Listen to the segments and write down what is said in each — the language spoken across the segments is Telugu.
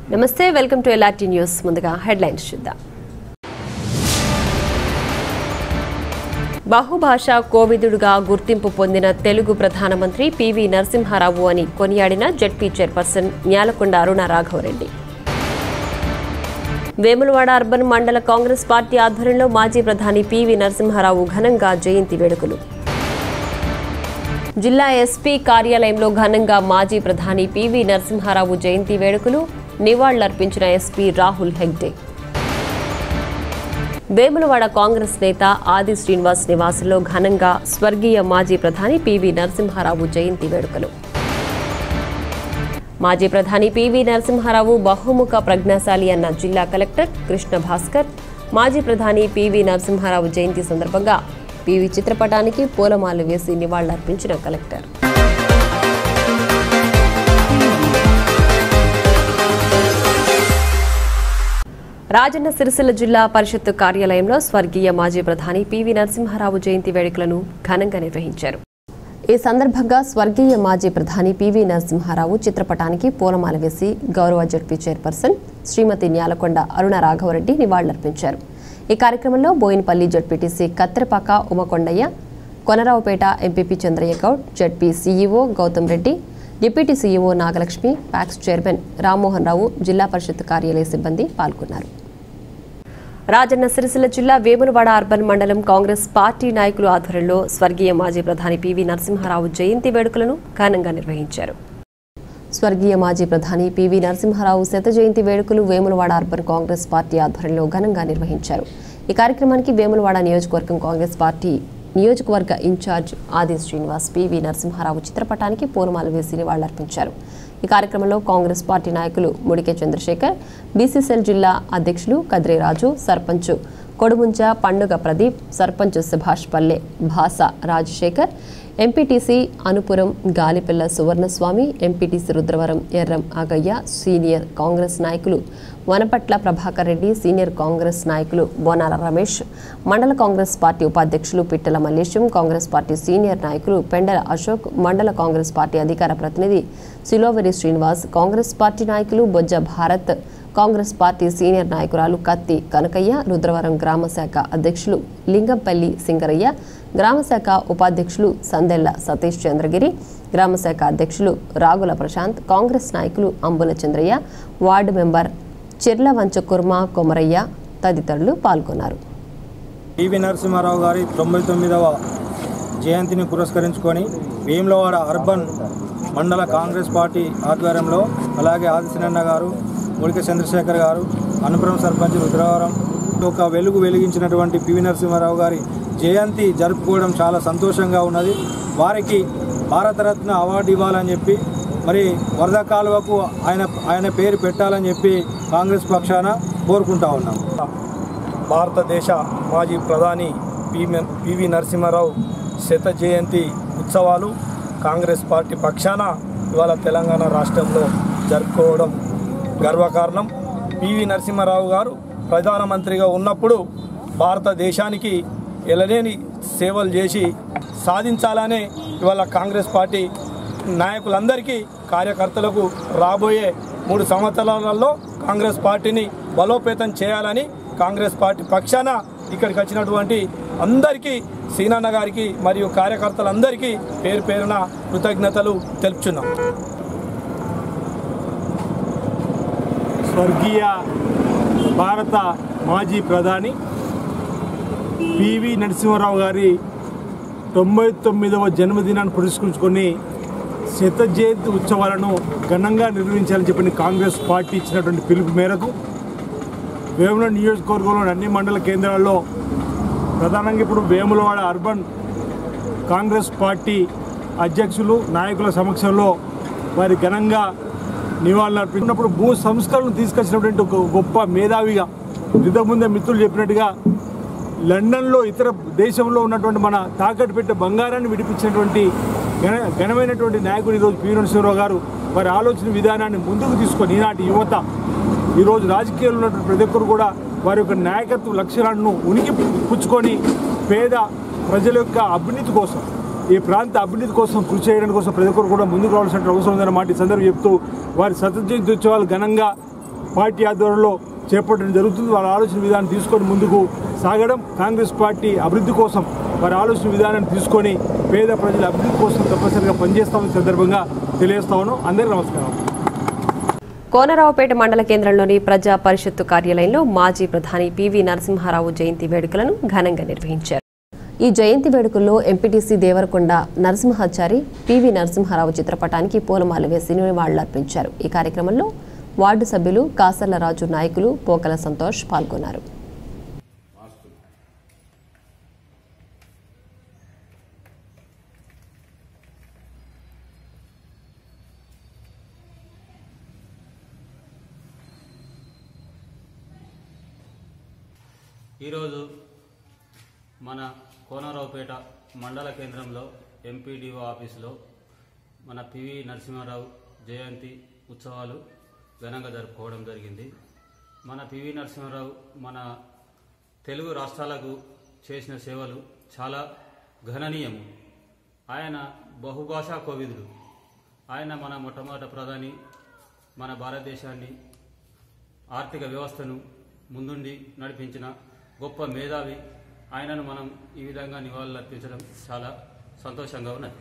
నమస్తే వెల్కమ్ టు ఎల్ఆర్టీ న్యూస్ ముందుగా హెడ్లైన్స్ చూద్దాం బహుభాష కోవిదుడుగా గుర్తింపు పొందిన తెలుగు ప్రధానమంత్రి పివి నరసింహారావు అని కొనియాడిన ZP chairperson Nyalakonda Aruna Raghava Reddy Vemulawada urban మండల కాంగ్రెస్ పార్టీ ఆధ్వర్యంలో మాజీ ప్రధాని పివి నరసింహారావు ఘనంగా జయంతి వేడుకలు జిల్లా ఎస్పీ కార్యాలయంలో ఘనంగా మాజీ ప్రధాని పివి నరసింహారావు జయంతి వేడుకలు నివాళులర్పించిన ఎస్పీ రాహుల్ హెగ్డే వేములవాడ కాంగ్రెస్ నేత ఆది శ్రీనివాస్ నివాసంలో ఘనంగా స్వర్గీయ మాజీ ప్రధాని పివి నరసింహారావు జయంతి వేడుకలు మాజీ ప్రధాని పివి నరసింహారావు బహుముఖ ప్రజ్ఞాశాలి అన్న జిల్లా కలెక్టర్ కృష్ణ భాస్కర్ మాజీ ప్రధాని పివి నరసింహారావు జయంతి సందర్భంగా పివి చిత్రపటానికి పూలమాలలు వేసి నివాళులర్పించిన కలెక్టర్ రాజన్న సిరిసిల్ల జిల్లా పరిషత్తు కార్యాలయంలో స్వర్గీయ మాజీ ప్రధాని పివి నరసింహారావు జయంతి వేడుకలను ఘనంగా నిర్వహించారు ఈ సందర్భంగా స్వర్గీయ మాజీ ప్రధాని పివి నరసింహారావు చిత్రపటానికి పూలమాల వేసి గౌరవ జడ్పీ చైర్పర్సన్ శ్రీమతి న్యాలకొండ అరుణ రాఘవరెడ్డి నివాళులర్పించారు ఈ కార్యక్రమంలో Boinpally ZPTC Katterapaka Uma Kondaiah Konaraopet MPP Chandraiah Goud ZP CEO Gautam Reddy deputy CEO Nagalakshmi PACS chairman Rammohan Rao Zilla Parishad కార్యాలయ సిబ్బంది పాల్గొన్నారు రాజన్న సిరిసిల్ల జిల్లా వేములవాడ అర్బన్ మండలం కాంగ్రెస్ పార్టీ నాయకులు ఆధ్వర్యంలో స్వర్గీయ మాజీ ప్రధాని పివి నరసింహారావు జయంతి వేడుకలను ఘనంగా నిర్వహించారు స్వర్గీయ మాజీ ప్రధాని పివి నరసింహారావు శత జయంతి వేడుకలు వేములవాడ అర్బన్ కాంగ్రెస్ పార్టీ ఆధ్వర్యంలో ఘనంగా నిర్వహించారు ఈ కార్యక్రమానికి వేములవాడ నియోజకవర్గం కాంగ్రెస్ పార్టీ నియోజకవర్గ ఇన్ఛార్జ్ ఆది శ్రీనివాస్ పివి నరసింహారావు చిత్రపటానికి పూలమాల వేసి నివాళులర్పించారు ఈ కార్యక్రమంలో కాంగ్రెస్ పార్టీ నాయకులు ముడికే చంద్రశేఖర్ బీసీసీఎల్ జిల్లా అధ్యక్షులు కద్రి రాజు సర్పంచ్ కొడుముంచ పండుగ Pradeep sarpanch Subhash Palle Bhasa Rajasekhar MPTC Anupuram Galipilla Suvarnaswamy MPTC Rudravaram Erram Agaiah senior Congress నాయకులు వనపట్ల ప్రభాకర్ రెడ్డి సీనియర్ కాంగ్రెస్ నాయకులు బోనాల రమేష్ మండల కాంగ్రెస్ పార్టీ ఉపాధ్యక్షులు Pittala Mallesham Congress party senior నాయకులు పెండల అశోక్ మండల కాంగ్రెస్ పార్టీ అధికార ప్రతినిధి సిలోవరి శ్రీనివాస్ కాంగ్రెస్ పార్టీ నాయకులు Bojja Bharat Congress party senior నాయకురాలు కత్తి కనకయ్య రుద్రవరం గ్రామ శాఖ అధ్యక్షులు లింగంపల్లి సింగరయ్య గ్రామ శాఖ ఉపాధ్యక్షులు సందెళ్ల సతీష్ చంద్రగిరి గ్రామ శాఖ అధ్యక్షులు రాగుల ప్రశాంత్ కాంగ్రెస్ నాయకులు అంబుల చంద్రయ్య వార్డు మెంబర్ చిర్ల వంచకుర్మ కొమరయ్య తదితరులు పాల్గొన్నారు పివి నరసింహారావు గారి తొంభై తొమ్మిదవ జయంతిని పురస్కరించుకొని వేములవాడ అర్బన్ మండల కాంగ్రెస్ పార్టీ ఆధ్వర్యంలో అలాగే ఆదిశనన్న గారు ముడిక చంద్రశేఖర్ గారు అనుపురం సర్పంచ్ రుద్రవరం ఒక వెలుగు వెలిగించినటువంటి పివి నరసింహారావు గారి జయంతి జరుపుకోవడం చాలా సంతోషంగా ఉన్నది వారికి భారతరత్న అవార్డు ఇవ్వాలని చెప్పి మరి వరద కాలువకు ఆయన ఆయన పేరు పెట్టాలని చెప్పి కాంగ్రెస్ పక్షాన కోరుకుంటా ఉన్నాం భారతదేశ మాజీ ప్రధాని పివి పివి నరసింహారావు శత జయంతి ఉత్సవాలు కాంగ్రెస్ పార్టీ పక్షాన ఇవాళ తెలంగాణ రాష్ట్రంలో జరుపుకోవడం గర్వకారణం పివి నరసింహారావు గారు ప్రధానమంత్రిగా ఉన్నప్పుడు భారతదేశానికి ఎలలేని సేవలు చేసి సాధించాలనే ఇవాళ కాంగ్రెస్ పార్టీ నాయకులందరికీ కార్యకర్తలకు రాబోయే మూడు సంవత్సరాలలో కాంగ్రెస్ పార్టీని బలోపేతం చేయాలని కాంగ్రెస్ పార్టీ పక్షాన ఇక్కడికి వచ్చినటువంటి అందరికీ సీనన్న గారికి మరియు కార్యకర్తలందరికీ పేరు పేరున కృతజ్ఞతలు తెలుపుచున్నాం స్వర్గీయ భారత మాజీ ప్రధాని పివి నరసింహారావు గారి తొంభై తొమ్మిదవ జన్మదినాన్ని పురస్కరించుకొని శత జయంతి ఉత్సవాలను ఘనంగా నిర్వహించాలని చెప్పిన కాంగ్రెస్ పార్టీ ఇచ్చినటువంటి పిలుపు మేరకు వేముల నియోజకవర్గంలోని అన్ని మండల కేంద్రాల్లో ప్రధానంగా ఇప్పుడు వేములవాడ అర్బన్ కాంగ్రెస్ పార్టీ అధ్యక్షులు నాయకుల సమక్షంలో వారి ఘనంగా నివాళులర్పించినప్పుడు భూ సంస్కరణలు తీసుకొచ్చినటువంటి ఒక గొప్ప మేధావిగా ఇంతకుముందే మిత్రులు చెప్పినట్టుగా లండన్లో ఇతర దేశంలో ఉన్నటువంటి మన తాకట్టు పెట్టే బంగారాన్ని విడిపించినటువంటి ఘన ఘనమైనటువంటి నాయకుడు ఈరోజు పి నరసింహరావు గారు వారి ఆలోచన విధానాన్ని ముందుకు తీసుకొని ఈనాటి యువత ఈరోజు రాజకీయాల్లో ఉన్నటువంటి ప్రతి ఒక్కరు కూడా వారి యొక్క నాయకత్వ లక్షణాలను ఉనికి పుచ్చుకొని పేద ప్రజల యొక్క అభివృద్ధి కోసం ఈ ప్రాంత అభివృద్ధి కోసం కృషి చేయడం కోసం ప్రతి ఒక్కరు కూడా ముందుకు రావాల్సిన అవసరం ఉందన్న మాట ఈ సందర్భం చెప్తూ వారి సత్యజయంతి ఉత్సవాలు ఘనంగా పార్టీ ఆధ్వర్యంలో చేపట్టడం జరుగుతుంది వారి ఆలోచన విధానం తీసుకొని ముందుకు సాగడం కాంగ్రెస్ పార్టీ అభివృద్ధి కోసం వారి ఆలోచన విధానాన్ని తీసుకొని పేద ప్రజల అభివృద్ధి కోసం తప్పనిసరిగా పనిచేస్తామని సందర్భంగా తెలియజేస్తామను అందరికీ నమస్కారం కోనరావుపేట మండల కేంద్రంలోని ప్రజా పరిషత్తు కార్యాలయంలో మాజీ ప్రధాని పివి నరసింహారావు జయంతి వేడుకలను ఘనంగా నిర్వహించారు ఈ జయంతి వేడుకల్లో ఎంపీటీసీ దేవరకొండ నరసింహాచారి పివి నరసింహారావు చిత్రపటానికి పూలమాల వేసి నివాళులర్పించారు ఈ కార్యక్రమంలో వార్డు సభ్యులు కాసర్ల రాజు నాయకులు పోకల సంతోష్ పాల్గొన్నారు ఈరోజు మన కోనరావుపేట మండల కేంద్రంలో ఎంపీడీఓ ఆఫీసులో మన పివి నరసింహారావు జయంతి ఉత్సవాలు ఘనంగా జరుపుకోవడం జరిగింది మన పివి నరసింహారావు మన తెలుగు రాష్ట్రాలకు చేసిన సేవలు చాలా గణనీయము ఆయన బహుభాషా కోవిదుడు ఆయన మన మొట్టమొదటి ప్రధాని మన భారతదేశాన్ని ఆర్థిక వ్యవస్థను ముందుండి నడిపించిన గొప్ప మేధావి ఆయనను మనం ఈ విధంగా నివాళులు అర్పించడం చాలా సంతోషంగా ఉన్నది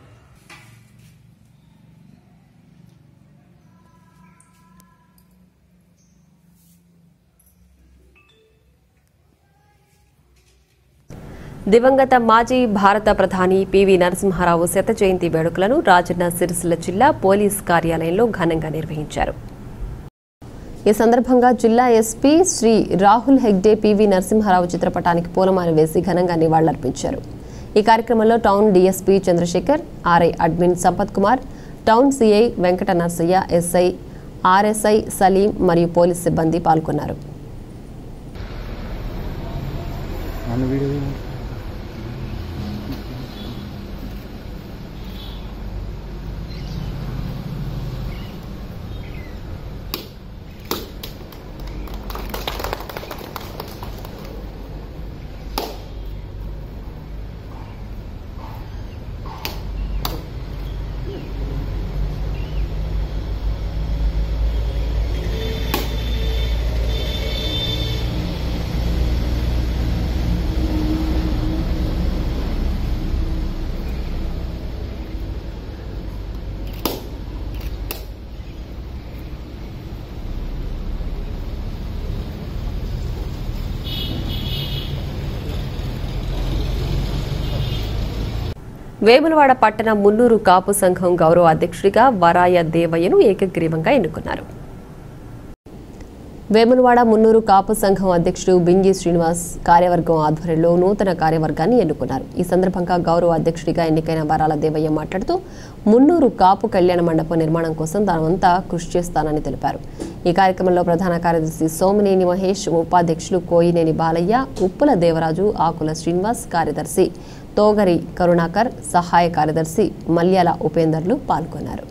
దివంగత మాజీ భారత ప్రధాని పివి నరసింహారావు శత జయంతి వేడుకలను రాజన్న సిరిసిల్ల జిల్లా పోలీస్ కార్యాలయంలో ఘనంగా నిర్వహించారు ఈ సందర్భంగా జిల్లా ఎస్పీ శ్రీ రాహుల్ హెగ్డే పివి నరసింహారావు చిత్రపటానికి పూలమాల వేసి ఘనంగా నివాళులర్పించారు ఈ కార్యక్రమంలో town DSP Chandrasekhar RI admin Sampath Kumar town CI Venkata Narsaiah SI RSI Saleem మరియు పోలీస్ సిబ్బంది పాల్గొన్నారు వేములవాడ పట్టణ మున్నూరు కాపు సంఘం గౌరవ అధ్యక్షుడిగా వరాయ దేవయ్యను ఏకగ్రీవంగా ఎన్నుకున్నారు వేములవాడ మున్నూరు కాపు సంఘం అధ్యక్షుడు బింగి శ్రీనివాస్ కార్యవర్గం ఆధ్వర్యంలో నూతన కార్యవర్గాన్ని ఎన్నుకున్నారు ఈ సందర్భంగా గౌరవ అధ్యక్షుడిగా ఎన్నికైన వరాల దేవయ్య మాట్లాడుతూ మున్నూరు కాపు కళ్యాణ మండపం నిర్మాణం కోసం తానంతా కృషి చేస్తానని తెలిపారు ఈ కార్యక్రమంలో ప్రధాన కార్యదర్శి సోమినేని మహేష్ ఉపాధ్యక్షులు కోయినేని బాలయ్య ఉప్పుల దేవరాజు ఆకుల శ్రీనివాస్ కార్యదర్శి తోగరి కరుణాకర్ సహాయ కార్యదర్శి మల్యాల ఉపేందర్లు పాల్గొన్నారు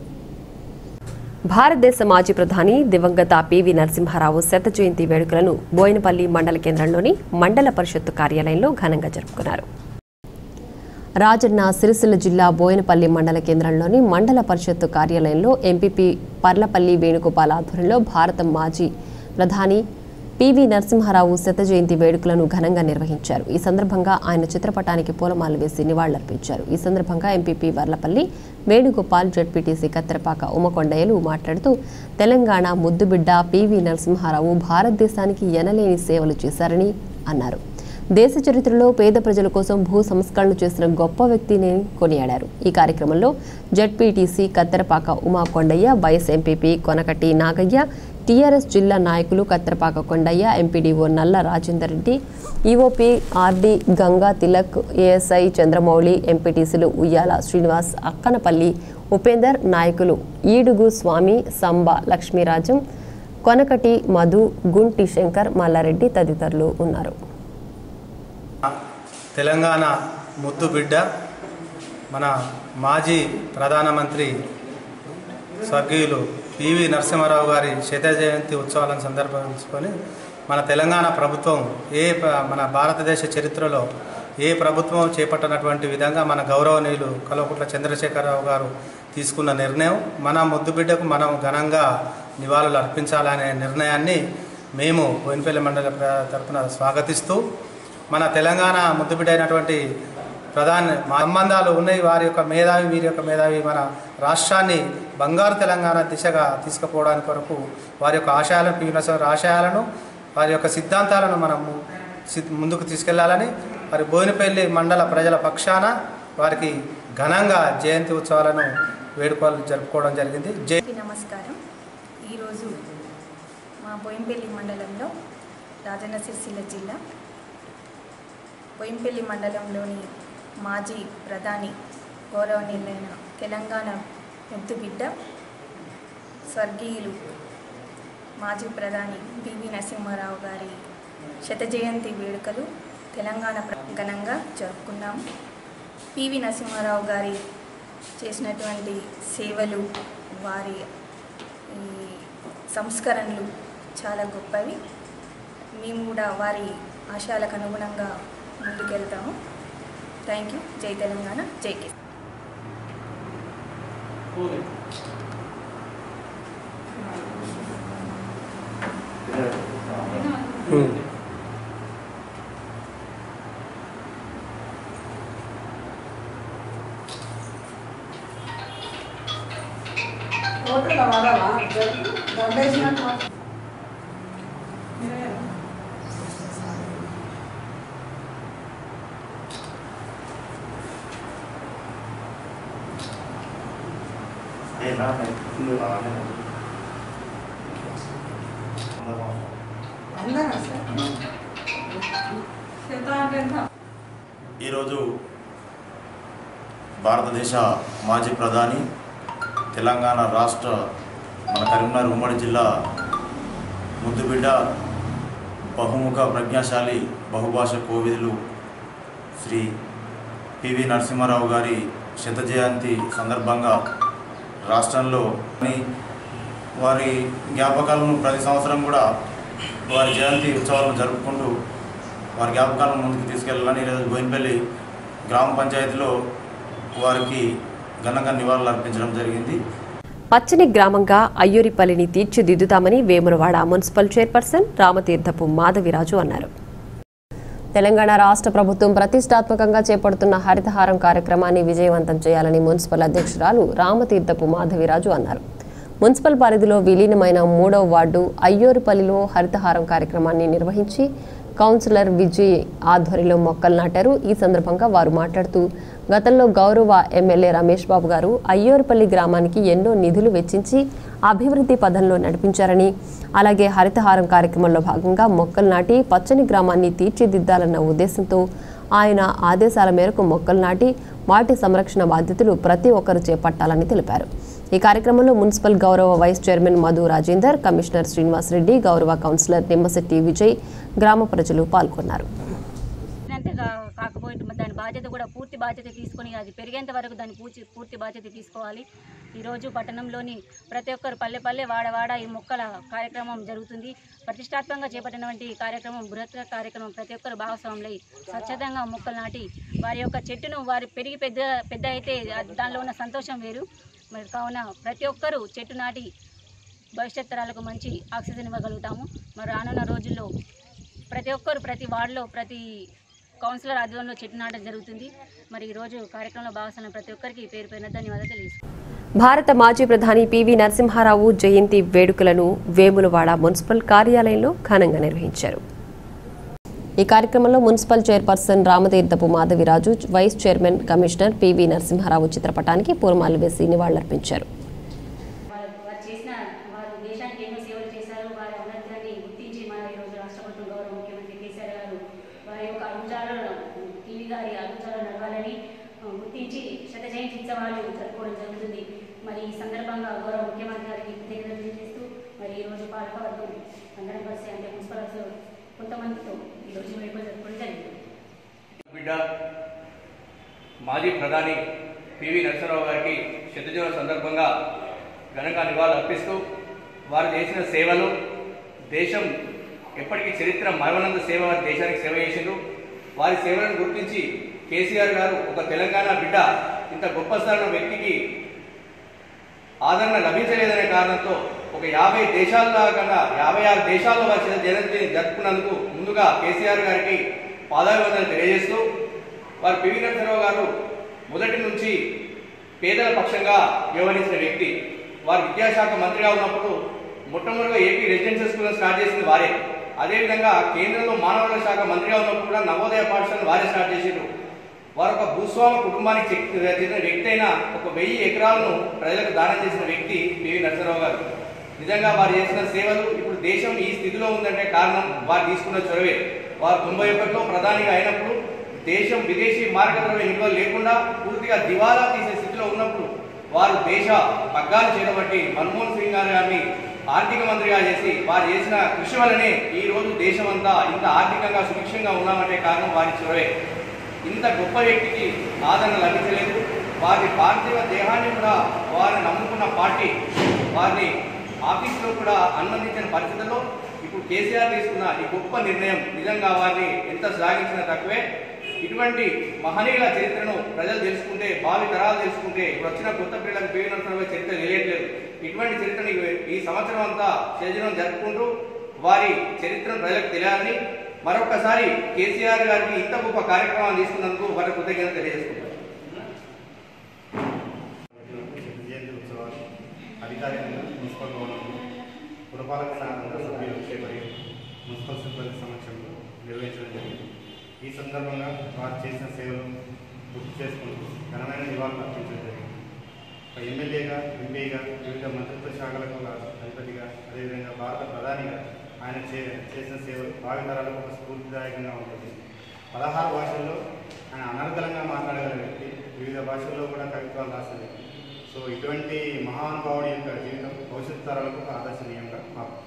భారతదేశ మాజీ ప్రధాని దివంగత పివి నరసింహారావు శత జయంతి వేడుకలను బోయినపల్లి మండల కేంద్రంలోని మండల పరిషత్తు కార్యాలయంలో ఘనంగా జరుపుకున్నారు రాజన్న సిరిసిల్ల జిల్లా బోయినపల్లి మండల కేంద్రంలోని మండల పరిషత్తు కార్యాలయంలో ఎంపీపీ పర్లపల్లి వేణుగోపాల్ ఆధ్వర్యంలో భారత మాజీ ప్రధాని పివి నరసింహారావు శత జయంతి వేడుకలను ఘనంగా నిర్వహించారు ఈ సందర్భంగా ఆయన చిత్రపటానికి పూలమాలలు వేసి నివాళులర్పించారు ఈ సందర్భంగా ఎంపీపీ వర్లపల్లి వేణుగోపాల్ జడ్పీటీసీ కత్తెరపాక ఉమకొండయ్యలు మాట్లాడుతూ తెలంగాణ ముద్దుబిడ్డ పివి నరసింహారావు భారతదేశానికి ఎనలేని సేవలు చేశారని అన్నారు దేశ చరిత్రలో పేద ప్రజల కోసం భూ సంస్కరణ చేసిన గొప్ప వ్యక్తిని కొనియాడారు ఈ కార్యక్రమంలో ZPTC Katterapaka Uma Kondaiah vice MPP Konakati Nagaiah TRS జిల్లా నాయకులు Katterapaka Kondaiah MPDO Nalla Rajender Reddy EOP RD Ganga Tilak ASI Chandramouli ఎంపీటీసీలు ఉయ్యాల శ్రీనివాస్ అక్కనపల్లి ఉపేందర్ నాయకులు ఈడుగు స్వామి సంబ లక్ష్మీరాజం కొనకటి మధు గుంటి శంకర్ మల్లారెడ్డి తదితరులు ఉన్నారు తెలంగాణ ముద్దు బిడ్డ మన మాజీ ప్రధానమంత్రి స్వర్గీయులు పివి నరసింహారావు గారి శత జయంతి ఉత్సవాలను సందర్భించుకొని మన తెలంగాణ ప్రభుత్వం ఏ ప- మన భారతదేశ చరిత్రలో ఏ ప్రభుత్వం చేపట్టనటువంటి విధంగా మన గౌరవనీయులు కల్వకుట్ల చంద్రశేఖరరావు గారు తీసుకున్న నిర్ణయం మన ముద్దుబిడ్డకు మనం ఘనంగా నివాళులు అర్పించాలనే నిర్ణయాన్ని మేము బోయినపల్లి మండల ప్ర- తరపున స్వాగతిస్తూ మన తెలంగాణ ముద్దుబిడ్డ అయినటువంటి ప్రధాన మా సంబంధాలు ఉన్నాయి వారి యొక్క మేధావి వీరి యొక్క మేధావి మన రాష్ట్రాన్ని బంగారు తెలంగాణ దిశగా తీసుకుపోవడానికి కొరకు వారి యొక్క ఆశయాలను పి నరసింహారావు ఆశయాలను వారి యొక్క సిద్ధాంతాలను మనము సి- ముందుకు తీసుకెళ్లాలని మరి బోయినపల్లి మండల ప్రజల పక్షాన వారికి ఘనంగా జయంతి ఉత్సవాలను వేడుకలు జరుపుకోవడం జరిగింది జై అందరికీ నమస్కారం ఈరోజు మా బోయంపల్లి మండలంలో రాజన్న సిరిసిల్ల జిల్లా బోయంపల్లి మండలంలోని మాజీ ప్రధాని గౌరవనీయులైన తెలంగాణ ముద్దు బిడ్డ స్వర్గీయులు మాజీ ప్రధాని పివి నరసింహారావు గారి శత జయంతి వేడుకలు తెలంగాణ ప్ర- ఘనంగా జరుపుకున్నాము పివి నరసింహారావు గారి చేసినటువంటి సేవలు వారి ఈ సంస్కరణలు చాలా గొప్పవి మేము కూడా వారి ఆశయాలకు అనుగుణంగా ముందుకెళ్తాము థ్యాంక్ యూ జై తెలంగాణ జై కే ఈరోజు భారతదేశ మాజీ ప్రధాని తెలంగాణ రాష్ట్ర మన కరీంనగర్ ఉమ్మడి జిల్లా ముద్దుబిడ్డ బహుముఖ ప్రజ్ఞాశాలి బహుభాష కోవిదులు శ్రీ పివి నరసింహారావు గారి శత జయంతి సందర్భంగా రాష్ట్రంలో వారి జ్ఞాపకాలను ప్రతి సంవత్సరం కూడా వారి జయంతి ఉత్సవాలను జరుపుకుంటూ వారి జ్ఞాపకాలను ముందుకు తీసుకెళ్లాలని ఈరోజు బోయినపల్లి గ్రామ పంచాయతీలో వారికి ఘనంగా నివాళులు అర్పించడం జరిగింది పచ్చని గ్రామంగా అయ్యూరిపల్లిని తీర్చిదిద్దుతామని వేములవాడ మున్సిపల్ చైర్పర్సన్ రామతీర్థపు మాధవిరాజు అన్నారు తెలంగాణ రాష్ట్ర ప్రభుత్వం ప్రతిష్టాత్మకంగా చేపడుతున్న హరితహారం కార్యక్రమాన్ని విజయవంతం చేయాలని మున్సిపల్ అధ్యక్షురాలు రామతీర్థపు మాధవిరాజు అన్నారు మున్సిపల్ పరిధిలో విలీనమైన మూడవ వార్డు అయ్యూరుపల్లిలో హరితహారం కార్యక్రమాన్ని నిర్వహించి కౌన్సిలర్ విజయ్ ఆధ్వర్యంలో మొక్కలు నాటారు ఈ సందర్భంగా వారు మాట్లాడుతూ గతంలో గౌరవ ఎమ్మెల్యే రమేష్ బాబు గారు అయ్యూరుపల్లి గ్రామానికి ఎన్నో నిధులు వెచ్చించి అభివృద్ధి పదంలో నడిపించారని అలాగే హరితహారం కార్యక్రమంలో భాగంగా మొక్కలు నాటి పచ్చని గ్రామాన్ని తీర్చిదిద్దాలన్న ఉద్దేశంతో ఆయన ఆదేశాల మేరకు మొక్కలు నాటి వాటి సంరక్షణ బాధ్యతలు ప్రతి ఒక్కరూ చేపట్టాలని తెలిపారు ఈ కార్యక్రమంలో మున్సిపల్ గౌరవ vice chairman Madhu Rajender commissioner Srinivas Reddy గౌరవ కౌన్సిలర్ నిమ్మశెట్టి విజయ్ గ్రామ ప్రజలు పాల్గొన్నారు అంతే కా- కాకపోతే మరి దాని బాధ్యత కూడా పూర్తి బాధ్యత తీసుకొని అది పెరిగేంత వరకు దాని పూర్తి పూర్తి బాధ్యత తీసుకోవాలి ఈరోజు పట్టణంలోని ప్రతి ఒక్కరు పల్లె పల్లె వాడ వాడ ఈ మొక్కల కార్యక్రమం జరుగుతుంది ప్రతిష్టాత్మకంగా చేపట్టినటువంటి ఈ కార్యక్రమం బృహత్ర కార్యక్రమం ప్రతి ఒక్కరు భాగస్వాములై స్వచ్ఛతంగా మొక్కలు నాటి వారి యొక్క చెట్టును వారి పెరిగి పెద్ద పెద్ద అయితే అది దానిలో ఉన్న సంతోషం వేరు మరి కావున ప్రతి ఒక్కరూ చెట్టు నాటి భవిష్యత్ తరాలకు మంచి ఆక్సిజన్ ఇవ్వగలుగుతాము మరి రానున్న రోజుల్లో ప్రతి ఒక్కరు ప్రతి వార్డులో ప్రతి కౌన్సిలర్ ఆధ్వర్యంలో చెట్టు నాటడం జరుగుతుంది మరి ఈరోజు కార్యక్రమంలో భాగస్వామ్యం ప్రతి ఒక్కరికి పేరు పేరున ధన్యవాదాలు తెలియజేస్తున్నాను భారత మాజీ ప్రధాని పివి నరసింహారావు జయంతి వేడుకలను వేములవాడ మున్సిపల్ కార్యాలయంలో ఘనంగా నిర్వహించారు ఈ కార్యక్రమంలో municipal chairperson Ramatheerthapu Madhavi Raju vice chairman commissioner PV Narasimha Rao చిత్రపటానికి పూర్మాలు వేసి నివాళులర్పించారు వారు వారు చేసిన వారు దేశానికి ఎన్నో సేవలు చేశారు వారి ఔన్నత్యాన్ని గుర్తించి మన ఈరోజు రాష్ట్ర ప్రభుత్వం గౌరవ ముఖ్యమంత్రి కేసీఆర్ గారు వారి యొక్క అడుగుజాడలను టీవీ గారి అడుగుజాడలు నడవాలని ఆ, గుర్తించి శత జయంతి ఉత్సవాలు జరుపుకోవడం జరుగుతుంది మరి ఈ సందర్భంగా గౌరవ ముఖ్యమంత్రి గారికి కృతజ్ఞతలు తెలియజేస్తూ మరి ఈరోజు పాలకవర్గం అందరం కలిసి అంటే మున్సిపల్ అసలు కొంతమందితో ఈరోజు వేడుకలు జరుపుకోవడం జరిగింది బిడ్డ మాజీ ప్రధాని పివి నరసింహరావు గారికి శతజీవన సందర్భంగా ఘనంగా నివాళులు అర్పిస్తూ వారు చేసిన సేవలు దేశం ఎప్పటికీ చరిత్ర మరవనంత సేవ వారి దేశానికి సేవ చేసిండ్రు వారి సేవలను గుర్తించి కేసీఆర్ గారు ఒక తెలంగాణ బిడ్డ ఇంత గొప్ప స్థానం వ్యక్తికి ఆదరణ లభించలేదనే కారణంతో ఒక యాభై దేశాల్లో కన్నా యాభై ఆరు దేశాల్లో వారి చిన్న జయంతిని జరుపుకున్నందుకు ముందుగా కేసీఆర్ గారికి పాదాభివందనలు తెలియజేస్తూ వారు పివి నరసింహరావు గారు మొదటి నుంచి పేదల పక్షంగా వ్యవహరించిన వ్యక్తి వారు విద్యాశాఖ మంత్రిగా ఉన్నప్పుడు మొట్టమొదటిగా ఏపీ రెసిడెన్షియల్ స్కూల్ స్టార్ట్ చేసింది వారే అదేవిధంగా కేంద్రంలో మానవ వనరుల శాఖ మంత్రిగా ఉన్నప్పుడు కూడా నవోదయ పాఠశాలను వారే స్టార్ట్ చేశారు వారు ఒక భూస్వామి కుటుంబానికి చెక్- చెందిన వ్యక్తి అయిన ఒక వెయ్యి ఎకరాలను ప్రజలకు దానం చేసిన వ్యక్తి పివి నరసింహరావు గారు నిజంగా వారు చేసిన సేవలు ఇప్పుడు దేశం ఈ స్థితిలో ఉందంటే కారణం వారు తీసుకున్న చొరవే వారు తొంభై ఒకటిలో ప్రధానిగా అయినప్పుడు దేశం విదేశీ మార్గద్రవ్య నిల్వలు లేకుండా పూర్తిగా దివాలా తీసే స్థితిలో ఉన్నప్పుడు వారు దేశ పగ్గాలు చేతబట్టి మన్మోహన్ సింగ్ గారు గారిని ఆర్థిక మంత్రిగా చేసి వారు చేసిన కృషి వల్లనే ఈ రోజు దేశం అంతా ఇంత ఆర్థికంగా సుభిక్షంగా ఉన్నామంటే కారణం వారి చొరవే ఇంత గొప్ప వ్యక్తికి ఆదరణ లభించలేదు వారి పార్థివ దేహాన్ని కూడా వారిని నమ్ముకున్న పార్టీ వారిని ఆఫీసులో కూడా అనుమతించిన పరిస్థితుల్లో ఇప్పుడు కేసీఆర్ తీసుకున్న ఈ గొప్ప నిర్ణయం నిజంగా వారిని ఎంత శ్లాఘించినా తక్కువే ఇటువంటి మహనీయుల చరిత్రను ప్రజలు తెలుసుకుంటే భావి తరాలు తెలుసుకుంటే ఇప్పుడు వచ్చిన కొత్త పిల్లలకు పేరు నరసింహరావు చరిత్ర తెలియట్లేదు ఇటువంటి చరిత్రని ఈ సంవత్సరం అంతా శరీరం జరుపుకుంటూ వారి చరిత్రను ప్రజలకు తెలియాలని మరొకసారి కేసీఆర్ గారికి ఇంత గొప్ప కార్యక్రమాలు తీసుకున్నందుకు వారి కృతజ్ఞత తెలియజేసుకుంటారు జయంతి ఉత్సవాలు అధికారికంగా మున్సిపల్ భవనంలో పురపాలక సంఘ సభ్యులు మరియు మున్సిపల్ సిబ్బంది సమక్షంలో నిర్వహించడం జరిగింది ఈ సందర్భంగా వారు చేసిన సేవలు గుర్తు చేసుకుంటూ ఘనమైన నివాళులు అర్పించడం జరిగింది ఒక ఎమ్మెల్యేగా ఎంపీగా వివిధ మంత్రిత్వ శాఖలకు అధిపతిగా అదేవిధంగా భారత ప్రధానిగా ఆయన చే చేసిన సేవలు భావితరాలకు ఒక స్ఫూర్తిదాయకంగా ఉంటుంది పదహారు భాషల్లో ఆయన అనర్గళంగా మాట్లాడగల వ్యక్తి వివిధ భాషల్లో కూడా కవిత్వాలు రాసిన వ్యక్తి సో ఇటువంటి మహానుభావుడి యొక్క జీవితం భవిష్యత్ తరాలకు ఒక ఆదర్శనీయంగా మారుతుంది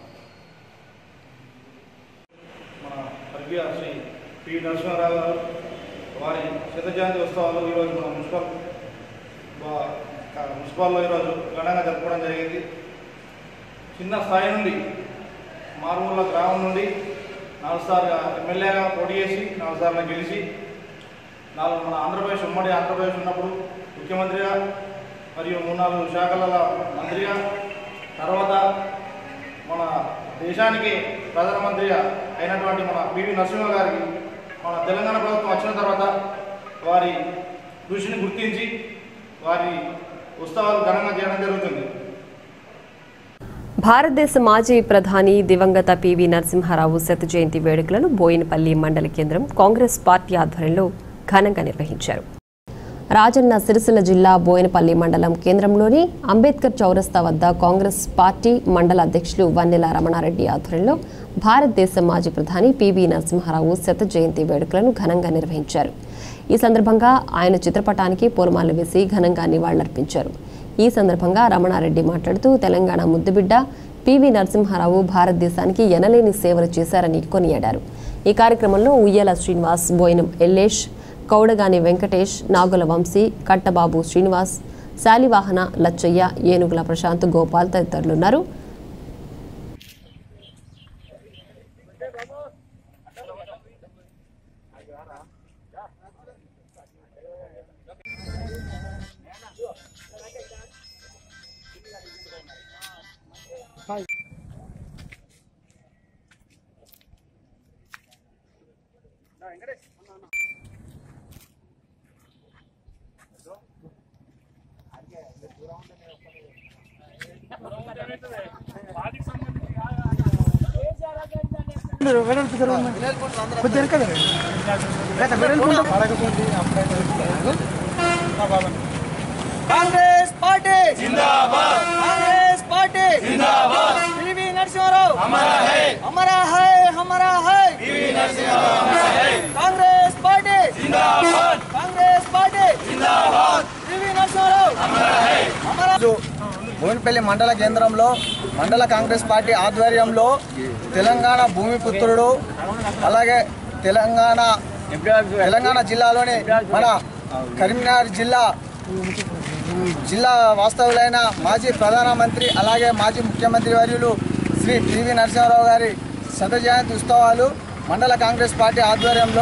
మన స్వర్గీయ శ్రీ పి నరసింహారావు గారు వారి శత జయంతి ఉత్సవాలు ఈరోజు మన మున్సిపల్ వా- క- మున్సిపాల్లో ఈరోజు ఘనంగా జరుపుకోవడం జరిగింది చిన్న స్థాయి నుండి మారుమూల గ్రామం నుండి నాలుగు సార్లు ఎమ్మెల్యేగా పోటీ చేసి నాలుగు సార్లు గెలిచి నాలుగు మన ఆంధ్రప్రదేశ్ ఉమ్మడి ఆంధ్రప్రదేశ్ ఉన్నప్పుడు ముఖ్యమంత్రిగా మరియు మూడు నాలుగు శాఖల మంత్రిగా తర్వాత మన దేశానికి ప్రధానమంత్రిగా అయినటువంటి మన పివి నరసింహ గారికి మన తెలంగాణ ప్రభుత్వం వచ్చిన తర్వాత వారి కృషిని గుర్తించి వారి ఉత్సవాలు ఘనంగా చేయడం జరుగుతుంది భారతదేశ మాజీ ప్రధాని దివంగత పివి నరసింహారావు శత జయంతి వేడుకలను బోయినపల్లి మండల కేంద్రం కాంగ్రెస్ పార్టీ ఆధ్వర్యంలో ఘనంగా నిర్వహించారు రాజన్న సిరిసిల్ల జిల్లా బోయినపల్లి మండలం కేంద్రంలోని అంబేద్కర్ చౌరస్తా వద్ద కాంగ్రెస్ పార్టీ మండల అధ్యక్షులు వన్నెల రమణారెడ్డి ఆధ్వర్యంలో భారతదేశ మాజీ ప్రధాని పివి నరసింహారావు శత జయంతి వేడుకలను ఘనంగా నిర్వహించారు ఈ సందర్భంగా ఆయన చిత్రపటానికి పూలమాలలు వేసి ఘనంగా నివాళులర్పించారు ఈ సందర్భంగా రమణారెడ్డి మాట్లాడుతూ తెలంగాణ ముద్దుబిడ్డ పివి నరసింహారావు భారతదేశానికి ఎనలేని సేవలు చేశారని కొనియాడారు ఈ కార్యక్రమంలో ఉయ్యాల శ్రీనివాస్ బోయినం ఎల్లేష్ కౌడగాని వెంకటేష్ నాగుల వంశీ కట్టబాబు శ్రీనివాస్ శాలివాహన లచ్చయ్య ఏనుగుల ప్రశాంత్ గోపాల్ తదితరులున్నారు కాంగ్రెస్ పార్టీ జిందాబాద్ కాంగ్రెస్ పార్టీ జిందాబాద్ పివి నరసింహారావు హమారా హై హమారా హై హమారా హై పివి నరసింహారావు హమారా హై కాంగ్రెస్ పార్టీ జిందాబాద్ కాంగ్రెస్ పార్టీ జిందాబాద్ పివి నరసింహారావు హమారా హై హమారా భూమిపల్లి మండల కేంద్రంలో మండల కాంగ్రెస్ పార్టీ ఆధ్వర్యంలో తెలంగాణ భూమిపుత్రుడు అలాగే తెలంగాణ తెలంగాణ జిల్లాలోని మన కరీంనగర్ జిల్లా జిల్లా వాస్తవులైన మాజీ ప్రధానమంత్రి అలాగే మాజీ ముఖ్యమంత్రి వర్యులు శ్రీ పివి నరసింహారావు గారి శత జయంతి ఉత్సవాలు మండల కాంగ్రెస్ పార్టీ ఆధ్వర్యంలో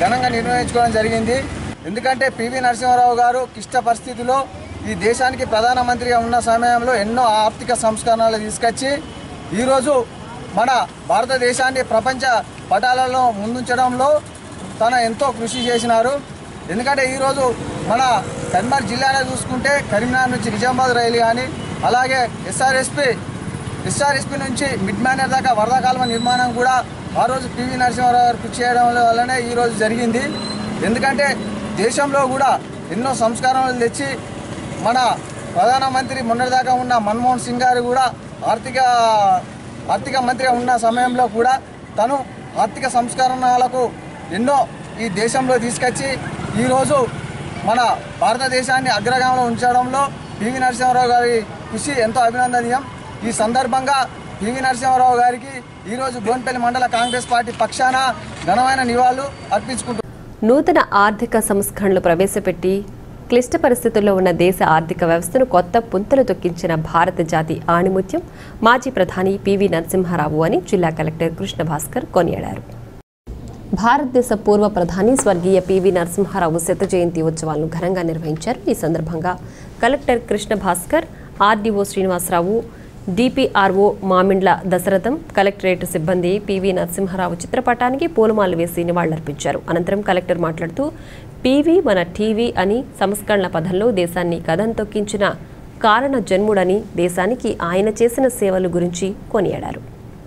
ఘనంగా నిర్వహించుకోవడం జరిగింది ఎందుకంటే పివి నరసింహారావు గారు క్లిష్ట పరిస్థితిలో ఈ దేశానికి ప్రధానమంత్రిగా ఉన్న సమయంలో ఎన్నో ఆర్థిక సంస్కరణలు తీసుకొచ్చి ఈరోజు మన భారతదేశాన్ని ప్రపంచ పటాలలో ముందుంచడంలో తన ఎంతో కృషి చేసినారు ఎందుకంటే ఈరోజు మన కరీంనగర్ జిల్లాలో చూసుకుంటే కరీంనగర్ నుంచి నిజామాబాద్ రైలు కానీ అలాగే ఎస్ఆర్ఎస్పి ఎస్ఆర్ఎస్పి నుంచి మిడ్ మ్యానర్ దాకా వరద కాలువ నిర్మాణం కూడా ఆ రోజు పివి నరసింహారావు గారు కృషి చేయడం వల్లనే ఈరోజు జరిగింది ఎందుకంటే దేశంలో కూడా ఎన్నో సంస్కరణలు తెచ్చి మన ప్రధానమంత్రి మొన్నటిదాకా ఉన్న మన్మోహన్ సింగ్ గారు కూడా ఆర్థిక ఆర్థిక మంత్రిగా ఉన్న సమయంలో కూడా తను ఆర్థిక సంస్కరణలకు ఎన్నో ఈ దేశంలో తీసుకొచ్చి ఈరోజు మన భారతదేశాన్ని అగ్రగామంలో ఉంచడంలో పివి నరసింహారావు గారి కృషి ఎంతో అభినందనీయం ఈ సందర్భంగా పివి నరసింహారావు గారికి ఈరోజు గోన్పల్లి మండల కాంగ్రెస్ పార్టీ పక్షాన ఘనమైన నివాళులు అర్పించుకుంటున్నారు నూతన ఆర్థిక సంస్కరణలు ప్రవేశపెట్టి క్లిష్ట పరిస్థితుల్లో ఉన్న దేశ ఆర్థిక వ్యవస్థను కొత్త పుంతలు తొక్కించిన భారత జాతి ఆణిముత్యం మాజీ ప్రధాని పివి నరసింహారావు అని జిల్లా కలెక్టర్ కృష్ణ భాస్కర్ కొనియాడారు భారతదేశ పూర్వ ప్రధాని స్వర్గీయ పివి నరసింహారావు శత జయంతి ఉత్సవాలను ఘనంగా నిర్వహించారు ఈ సందర్భంగా collector Krishna Bhaskar RDO Srinivasa Rao DPRO Mamindla Dasharatham collectorate సిబ్బంది పివి నరసింహారావు చిత్రపటానికి పూలమాలలు వేసి నివాళులర్పించారు అనంతరం కలెక్టర్ మాట్లాడుతూ పివి మన టీవీ అని సంస్కరణల పదంలో దేశాన్ని కథం తొక్కించిన కారణ జన్ముడని దేశానికి ఆయన చేసిన సేవల గురించి కొనియాడారు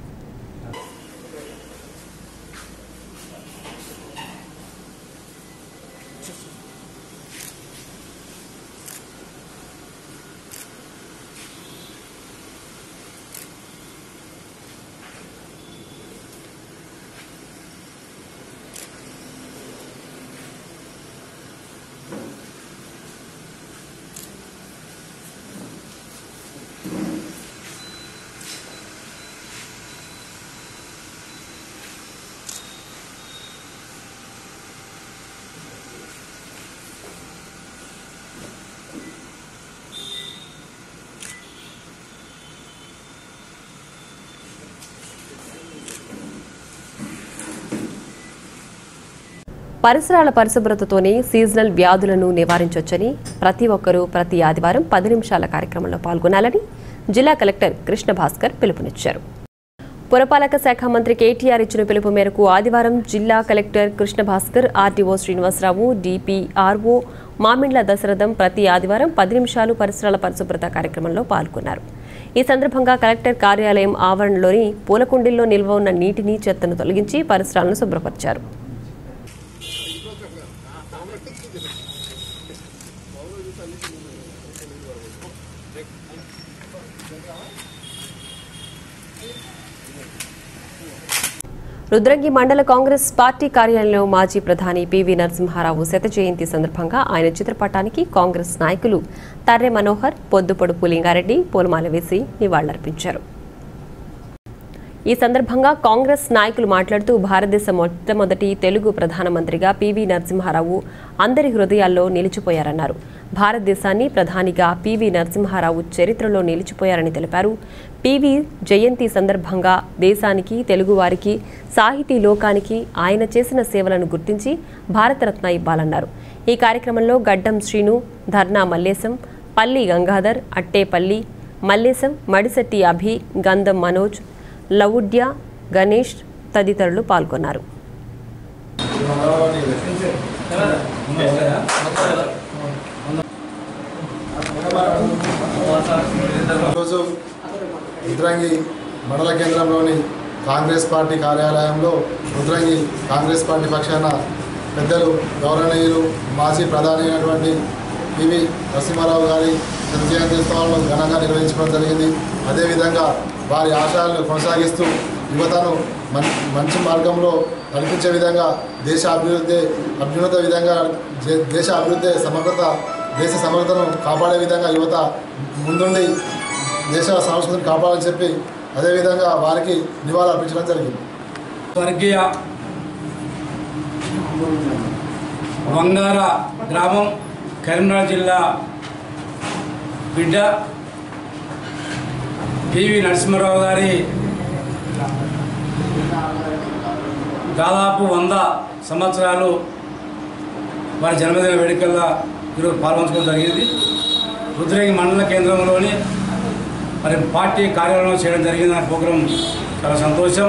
పరిసరాల పరిశుభ్రతతోనే సీజనల్ వ్యాధులను నివారించవచ్చని ప్రతి ఒక్కరూ ప్రతి ఆదివారం పది నిమిషాల కార్యక్రమంలో పాల్గొనాలని జిల్లా కలెక్టర్ కృష్ణ భాస్కర్ పిలుపునిచ్చారు పురపాలక శాఖ మంత్రి కేటీఆర్ ఇచ్చిన పిలుపు మేరకు ఆదివారం జిల్లా collector Krishna Bhaskar RTO Srinivasa Rao DPRO Mamindla Dasharatham ప్రతి ఆదివారం పది నిమిషాలు పరిసరాల పరిశుభ్రత కార్యక్రమంలో పాల్గొన్నారు ఈ సందర్భంగా కలెక్టర్ కార్యాలయం ఆవరణలోని పూలకుండీల్లో నిల్వ ఉన్న నీటిని చెత్తను తొలగించి పరిసరాలను శుభ్రపరిచారు రుద్రంగి మండల కాంగ్రెస్ పార్టీ కార్యాలయంలో మాజీ ప్రధాని పివి నరసింహారావు శత జయంతి సందర్భంగా ఆయన చిత్రపటానికి కాంగ్రెస్ నాయకులు తర్రె మనోహర్ పొద్దుపొడుపు లింగారెడ్డి పూలమాల వేసి నివాళులర్పించారు ఈ సందర్భంగా కాంగ్రెస్ నాయకులు మాట్లాడుతూ భారతదేశ మొట్టమొదటి తెలుగు ప్రధానమంత్రిగా పివి నరసింహారావు అందరి హృదయాల్లో నిలిచిపోయారన్నారు భారతదేశాన్ని ప్రధానిగా పివి నరసింహారావు చరిత్రలో నిలిచిపోయారని తెలిపారు పివి జయంతి సందర్భంగా దేశానికి తెలుగువారికి సాహితీ లోకానికి ఆయన చేసిన సేవలను గుర్తించి భారతరత్న ఇవ్వాలన్నారు ఈ కార్యక్రమంలో గడ్డం శ్రీను ధర్నా మల్లేశం పల్లి గంగాధర్ అట్టేపల్లి మల్లేశం మడిశెట్టి అభి గంధం మనోజ్ లవుడ్య గణేష్ తదితరులు పాల్గొన్నారు ఈరోజు రుద్రంగి మండల కేంద్రంలోని కాంగ్రెస్ పార్టీ కార్యాలయంలో రుద్రంగి కాంగ్రెస్ పార్టీ పక్షాన పెద్దలు గౌరవనీయులు మాజీ ప్రధాని అయినటువంటి పివి నరసింహారావు గారి శత జయంతి ఉత్సవాలను ఘనంగా నిర్వహించడం జరిగింది అదేవిధంగా వారి ఆశయాలను కొనసాగిస్తూ యువతను మం మంచి మార్గంలో నడిపించే విధంగా దేశ అభివృద్ధి అభ్యున్నత విధంగా జే- దేశ అభివృద్ధి సమగ్రత దేశ సమగ్రతను కాపాడే విధంగా యువత ముందుండి దేశ సంస్కృతిని కాపాడాలని చెప్పి అదేవిధంగా వారికి నివాళులు అర్పించడం జరిగింది స్వర్గీయ వంగార గ్రామం కరీంనగర్ జిల్లా బిడ్డ పివి నరసింహారావు గారి దాదాపు వంద సంవత్సరాలు వారి జన్మదిన వేడుకల్లో ఈరోజు పాల్గొంచుకోవడం జరిగింది రుద్రంగి మండల కేంద్రంలోని మరి పార్టీ కార్యాలయం చేయడం జరిగింది ఆ ప్రోగ్రాం చాలా సంతోషం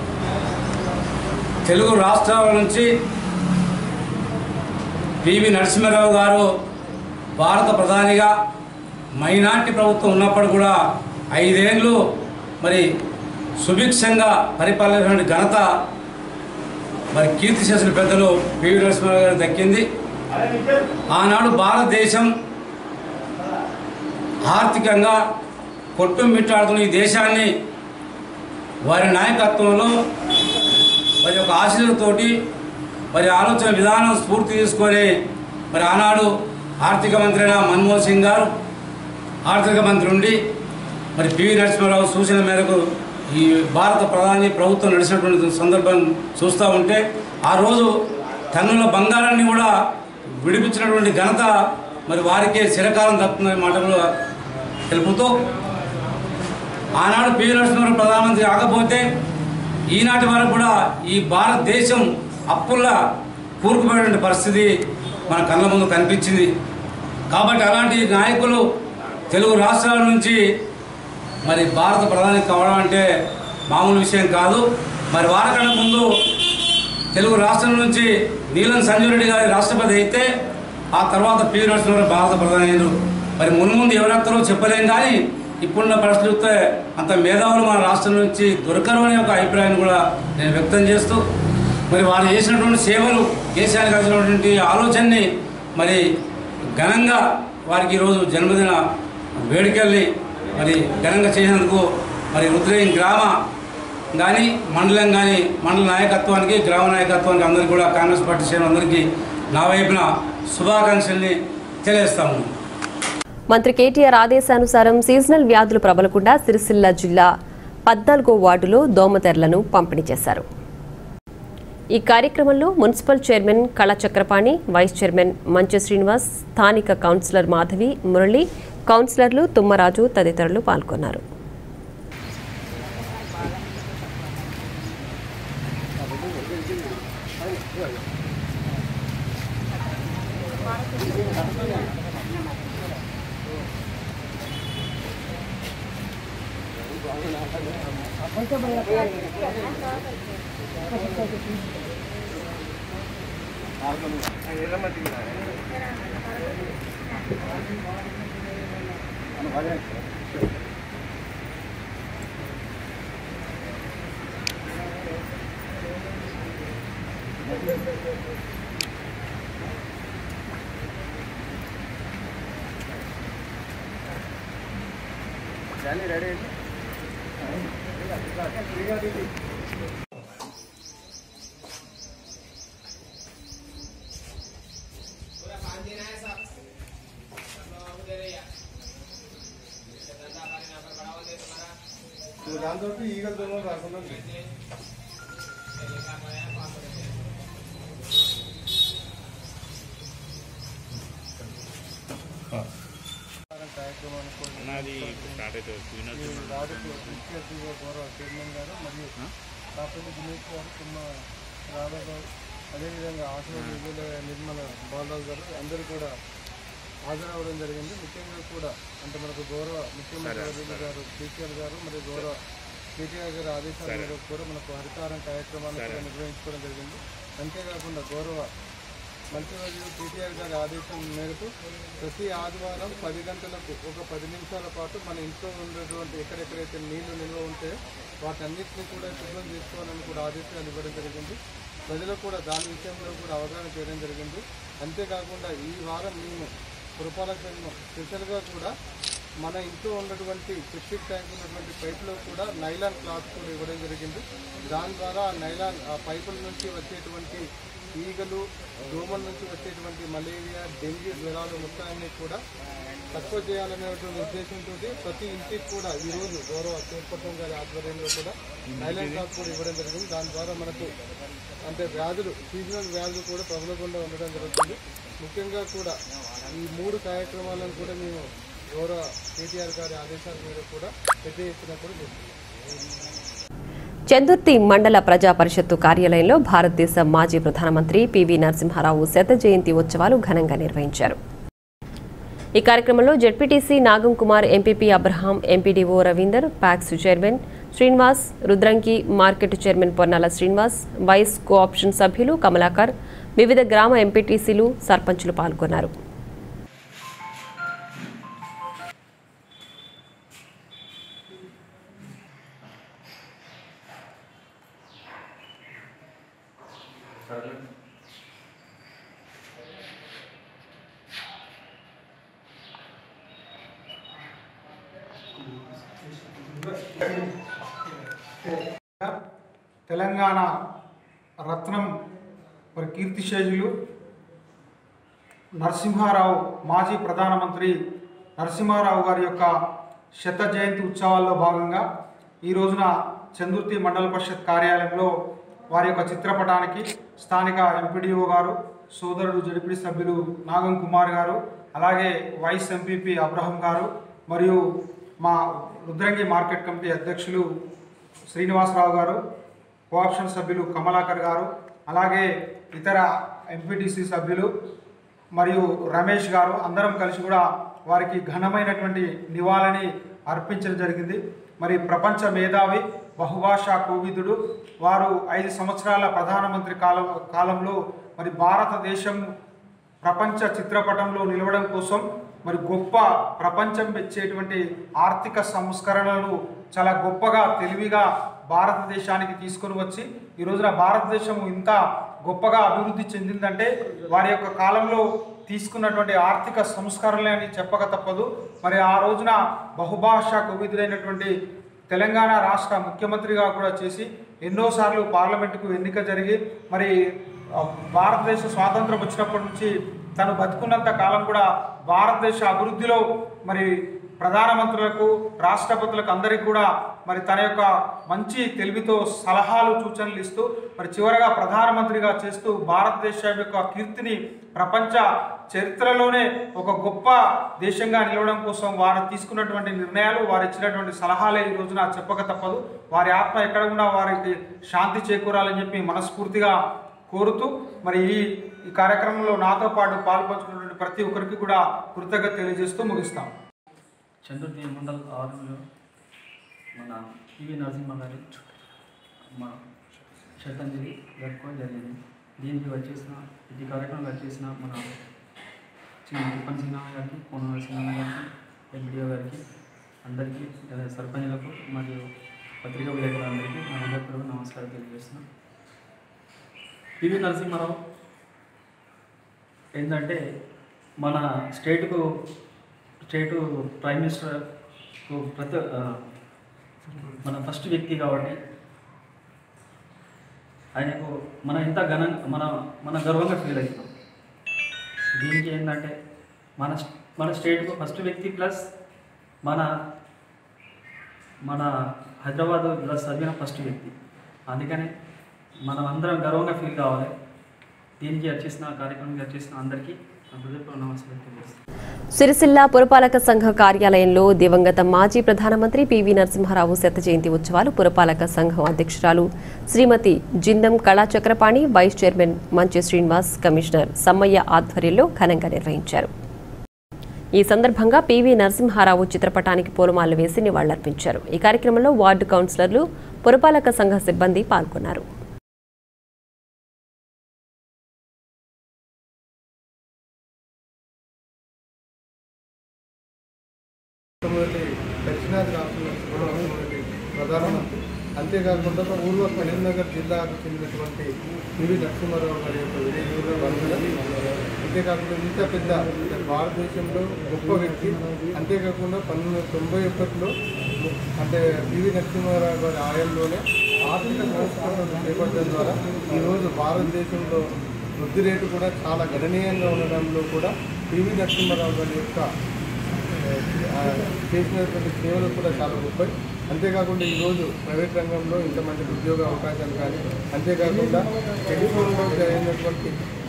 తెలుగు రాష్ట్రాల నుంచి పివి నరసింహారావు గారు భారత ప్రధానిగా మైనార్టీ ప్రభుత్వం ఉన్నప్పుడు కూడా ఐదేళ్ళు మరి సుభిక్షంగా పరిపాలించినటువంటి ఘనత మరి కీర్తి చేసిన పెద్దలు పివి నరసింహారావు గారు దక్కింది ఆనాడు భారతదేశం ఆర్థికంగా కొట్టుమిట్టాడుతున్న ఈ దేశాన్ని వారి నాయకత్వంలో వారి యొక్క ఆశలతోటి వారి ఆలోచన విధానం స్ఫూర్తి తీసుకొని మరి ఆనాడు ఆర్థిక మంత్రి అయిన మన్మోహన్ సింగ్ గారు ఆర్థిక మంత్రి ఉండి మరి పివి నరసింహారావు సూచన మేరకు ఈ భారత ప్రధాని ప్రభుత్వం నడిచినటువంటి సందర్భం చూస్తూ ఉంటే ఆ రోజు టన్నుల బంగారాన్ని కూడా విడిపించినటువంటి ఘనత మరి వారికే చిరకాలం దక్కుతున్న మాట కూడా తెలుపుతూ ఆనాడు పివి నరసింహారావు ప్రధానమంత్రి కాకపోతే ఈనాటి వరకు కూడా ఈ భారతదేశం అప్పుల్లా కూరుకుపోయిన పరిస్థితి మన కళ్ళ ముందు కనిపించింది కాబట్టి అలాంటి నాయకులు తెలుగు రాష్ట్రాల నుంచి మరి భారత ప్రధాని కావడం అంటే మామూలు విషయం కాదు మరి వారికన్నా ముందు తెలుగు రాష్ట్రం నుంచి నీలం సంజయ్ రెడ్డి గారి రాష్ట్రపతి అయితే ఆ తర్వాత పి నరసింహారావు భారత ప్రధాని అయ్యారు మరి మున్ముందు ఎవరెక్కరో చెప్పలేం కానీ ఇప్పుడున్న పరిస్థితి చూస్తే అంత మేధావులు మన రాష్ట్రం నుంచి దొరకరు అనే ఒక అభిప్రాయాన్ని కూడా నేను వ్యక్తం చేస్తూ మరి వారు చేసినటువంటి సేవలు దేశానికి వచ్చినటువంటి ఆలోచనని మరి ఘనంగా వారికి ఈరోజు జన్మదిన వేడుకల్ని మరి ఘనంగా చేసినందుకు మరి రుద్రయం గ్రామ కానీ మండలం కానీ మండల నాయకత్వానికి గ్రామ నాయకత్వానికి అందరికీ కూడా కాంగ్రెస్ పార్టీ శ్రేణులందరికీ నా వైపున శుభాకాంక్షల్ని తెలియజేస్తాము మంత్రి కేటీఆర్ ఆదేశానుసారం సీజనల్ వ్యాధులు ప్రబలకుండా సిరిసిల్ల జిల్లా పద్నాలుగో వార్డులో దోమతెరలను పంపిణీ చేశారు ఈ కార్యక్రమంలో మున్సిపల్ చైర్మన్ కళా చక్రపాణి వైస్ చైర్మన్ మంచు శ్రీనివాస్ స్థానిక కౌన్సిలర్ మాధవి మురళి కౌన్సిలర్లు తుమ్మరాజు తదితరులు పాల్గొన్నారు దాంతో ఈగల దోమలు రాకుండా నాది స్టార్ట్ అవుతుంది వార్డుకు ముఖ్య అతిథిగా గౌరవ చైర్మన్ గారు మరియు కాపల్లి దినేష్ గారు తుమ్మ రాధా గారు అదేవిధంగా ఆశ్రమ నిధుల నిర్మల బాలరాజు గారు అందరూ కూడా హాజరవడం జరిగింది ముఖ్యంగా కూడా అంటే మనకు గౌరవ ముఖ్యమంత్రి వర్యులు గారు కేసీఆర్ గారు మరియు గౌరవ కేటీఆర్ గారి ఆదేశాల మేరకు కూడా మనకు హరితారం కార్యక్రమాన్ని కూడా నిర్వహించుకోవడం జరిగింది అంతేకాకుండా గౌరవ మంత్రివర్యులు కేటీఆర్ గారి ఆదేశం మేరకు ప్రతి ఆదివారం పది గంటలకు ఒక పది నిమిషాల పాటు మన ఇంట్లో ఉన్నటువంటి ఎక్కడెక్కడైతే నీళ్లు నిల్వ ఉంటే వాటన్నిటిని కూడా శుభ్రం చేసుకోవాలని కూడా ఆదేశాలు ఇవ్వడం జరిగింది ప్రజలకు కూడా దాని విషయంలో కూడా అవగాహన చేయడం జరిగింది అంతేకాకుండా ఈ వారం మేము పురపాలక సంఘం స్పెషల్గా కూడా మన ఇంట్లో ఉన్నటువంటి సెప్టిక్ ట్యాంక్ ఉన్నటువంటి పైపులో కూడా నైలాన్ క్లాత్ కూడా ఇవ్వడం జరిగింది దాని ద్వారా ఆ నైలాన్ ఆ పైపుల నుంచి వచ్చేటువంటి ఈగలు దోమల నుంచి వచ్చేటువంటి మలేరియా డెంగ్యూ జ్వరాలు మొత్తాన్ని కూడా తక్కువ చేయాలనేటువంటి ఉద్దేశంతో ప్రతి ఇంటికి కూడా ఈరోజు గౌరవ చైర్పర్సన్ గారి ఆధ్వర్యంలో కూడా నైలాన్ క్లాత్ కూడా ఇవ్వడం జరిగింది దాని ద్వారా మనకు అంటే వ్యాధులు సీజనల్ వ్యాధులు కూడా ప్రబలకుండా ఉండడం జరుగుతుంది ముఖ్యంగా కూడా ఈ మూడు కార్యక్రమాలను కూడా మేము గౌరవ కేటీఆర్ గారి ఆదేశాల మీద కూడా పెద్ద ఎత్తున కూడా చేస్తున్నాం చందుర్తి మండల ప్రజా పరిషత్తు కార్యాలయంలో భారతదేశ మాజీ ప్రధానమంత్రి పివి నరసింహారావు శత జయంతి ఉత్సవాలు ఘనంగా నిర్వహించారు ఈ కార్యక్రమంలో ZPTC Nagam Kumar MPP Abraham MPDO Ravinder PACS chairman Srinivas Rudranki market chairman Ponnala Srinivas vice co-option సభ్యులు కమలాకర్ వివిధ గ్రామ ఎంపీటీసీలు సర్పంచులు పాల్గొన్నారు తెలంగాణ రత్నం మరి కీర్తిశేషులు నరసింహారావు మాజీ ప్రధానమంత్రి నరసింహారావు గారి యొక్క శత జయంతి ఉత్సవాల్లో భాగంగా ఈ రోజున చందుర్తి మండల పరిషత్ కార్యాలయంలో వారి యొక్క చిత్రపటానికి స్థానిక ఎంపీడీఓ గారు సోదరుడు జడిపిడి సభ్యులు నాగం కుమార్ గారు అలాగే వైస్ ఎంపీపీ అబ్రహం గారు మరియు మా రుద్రంగి మార్కెట్ కమిటీ అధ్యక్షులు శ్రీనివాసరావు గారు కోఆప్షన్ సభ్యులు కమలాకర్ గారు అలాగే ఇతర ఎంపీటీసీ సభ్యులు మరియు రమేష్ గారు అందరం కలిసి కూడా వారికి ఘనమైనటువంటి నివాళిని అర్పించడం జరిగింది మరి ప్రపంచ మేధావి బహుభాషా కోవిదుడు వారు ఐదు సంవత్సరాల ప్రధానమంత్రి కాలం కాలంలో మరి భారతదేశం ప్రపంచ చిత్రపటంలో నిలవడం కోసం మరి గొప్ప ప్రపంచం మెచ్చేటువంటి ఆర్థిక సంస్కరణలను చాలా గొప్పగా తెలివిగా భారతదేశానికి తీసుకొని వచ్చి ఈ రోజున భారతదేశం ఇంత గొప్పగా అభివృద్ధి చెందిందంటే వారి యొక్క కాలంలో తీసుకున్నటువంటి ఆర్థిక సంస్కరణలే అని చెప్పక తప్పదు మరి ఆ రోజున బహుభాషా కోవిదులైనటువంటి తెలంగాణ రాష్ట్ర ముఖ్యమంత్రిగా కూడా చేసి ఎన్నోసార్లు పార్లమెంటుకు ఎన్నిక జరిగి మరి ఆ, భారతదేశ స్వాతంత్రం వచ్చినప్పటి నుంచి తను బతుకున్నంత కాలం కూడా భారతదేశ అభివృద్ధిలో మరి ప్రధానమంత్రులకు రాష్ట్రపతులకు అందరికీ కూడా మరి తన యొక్క మంచి తెలివితో సలహాలు సూచనలు ఇస్తూ మరి చివరగా ప్రధానమంత్రిగా చేస్తూ భారతదేశం యొక్క కీర్తిని ప్రపంచ చరిత్రలోనే ఒక గొప్ప దేశంగా నిలవడం కోసం వారు తీసుకున్నటువంటి నిర్ణయాలు వారు ఇచ్చినటువంటి సలహాలే ఈ రోజున చెప్పక తప్పదు వారి ఆత్మ ఎక్కడ ఉన్నా వారికి శాంతి చేకూరాలని చెప్పి మనస్ఫూర్తిగా కోరుతూ మరి ఈ ఈ కార్యక్రమంలో నాతో పాటు పాల్పంచుకున్నటువంటి ప్రతి ఒక్కరికి కూడా కృతజ్ఞత తెలియజేస్తూ ముగిస్తాం చంద్రుడి మండల్ ఆరులో మన పివి నరసింహ గారి మా శ్రద్ధాంజలి జరుపుకోవడం జరిగింది దీనికి వచ్చేసిన ఇది కార్యక్రమం వచ్చేసిన మన శ్రీ తిప్పన్ సింగయ్య గారికి కోన సింగయ్య గారికి ఎంపీడీఓ గారికి అందరికీ అదే సర్పంచులకు మరియు పత్రికా విలేకరులందరికీ నా హృదయపూర్వక నమస్కారం తెలియజేస్తున్నాం పివి నరసింహారావు ఏంటంటే మన స్టేట్కు స్టేటు ప్రైమ్ మినిస్టర్ ప్రతి ఆ, మన ఫస్ట్ వ్యక్తి కాబట్టి ఆయనకు మనం ఎంత ఘన మన మన గర్వంగా ఫీల్ అవుతాం దీనికి ఏంటంటే మన మన స్టేట్కు ఫస్ట్ వ్యక్తి ప్లస్ మన మన హైదరాబాద్ ప్లస్ చదివిన ఫస్ట్ వ్యక్తి అందుకని మనం అందరం గర్వంగా ఫీల్ కావాలి దీనికి వచ్చేసిన కార్యక్రమానికి వచ్చేసిన అందరికీ నా హృదయపూర్వక నమస్కారం తెలియజేస్తాను సిరిసిల్ల పురపాలక సంఘ కార్యాలయంలో దివంగత మాజీ ప్రధానమంత్రి పివి నరసింహారావు శత జయంతి ఉత్సవాలు పురపాలక సంఘం అధ్యక్షురాలు శ్రీమతి జిందం కళా చక్రపాణి వైస్ చైర్మన్ మంచి శ్రీనివాస్ కమిషనర్ సమ్మయ్య ఆధ్వర్యంలో ఘనంగా నిర్వహించారు ఈ సందర్భంగా పివి నరసింహారావు చిత్రపటానికి పూలమాలలు వేసి నివాళులర్పించారు ఈ కార్యక్రమంలో వార్డు కౌన్సిలర్లు పురపాలక సంఘ సిబ్బంది పాల్గొన్నారు మొట్టమొదటి దక్షిణాది రాష్ట్రంలో మొట్టమొదటి ప్రధానమంత్రి అంతేకాకుండా పూర్వ కరీంనగర్ జిల్లాకు చెందినటువంటి పివి నరసింహారావు గారి యొక్క విజయనగర వందనం అంతేకాకుండా ఇంత పెద్ద భారతదేశంలో గొప్ప వ్యక్తి అంతేకాకుండా పంతొమ్మిది వందల తొంభై ఒకటిలో అంటే పివి నరసింహారావు గారి ఆయంలోనే ఆర్థిక సంస్కరణలు చేపట్టడం ద్వారా ఈరోజు భారతదేశంలో వృద్ధి రేటు కూడా చాలా గణనీయంగా ఉండడంలో కూడా పివి నరసింహారావు గారి యొక్క ఆ, చేసినటువంటి సేవలు కూడా చాలా గొప్పవి అంతేకాకుండా ఈరోజు ప్రైవేట్ రంగంలో ఇంతమంది ఉద్యోగ అవకాశాలు కానీ అంతేకాకుండా టెలిఫోన్లో జరిగినటువంటి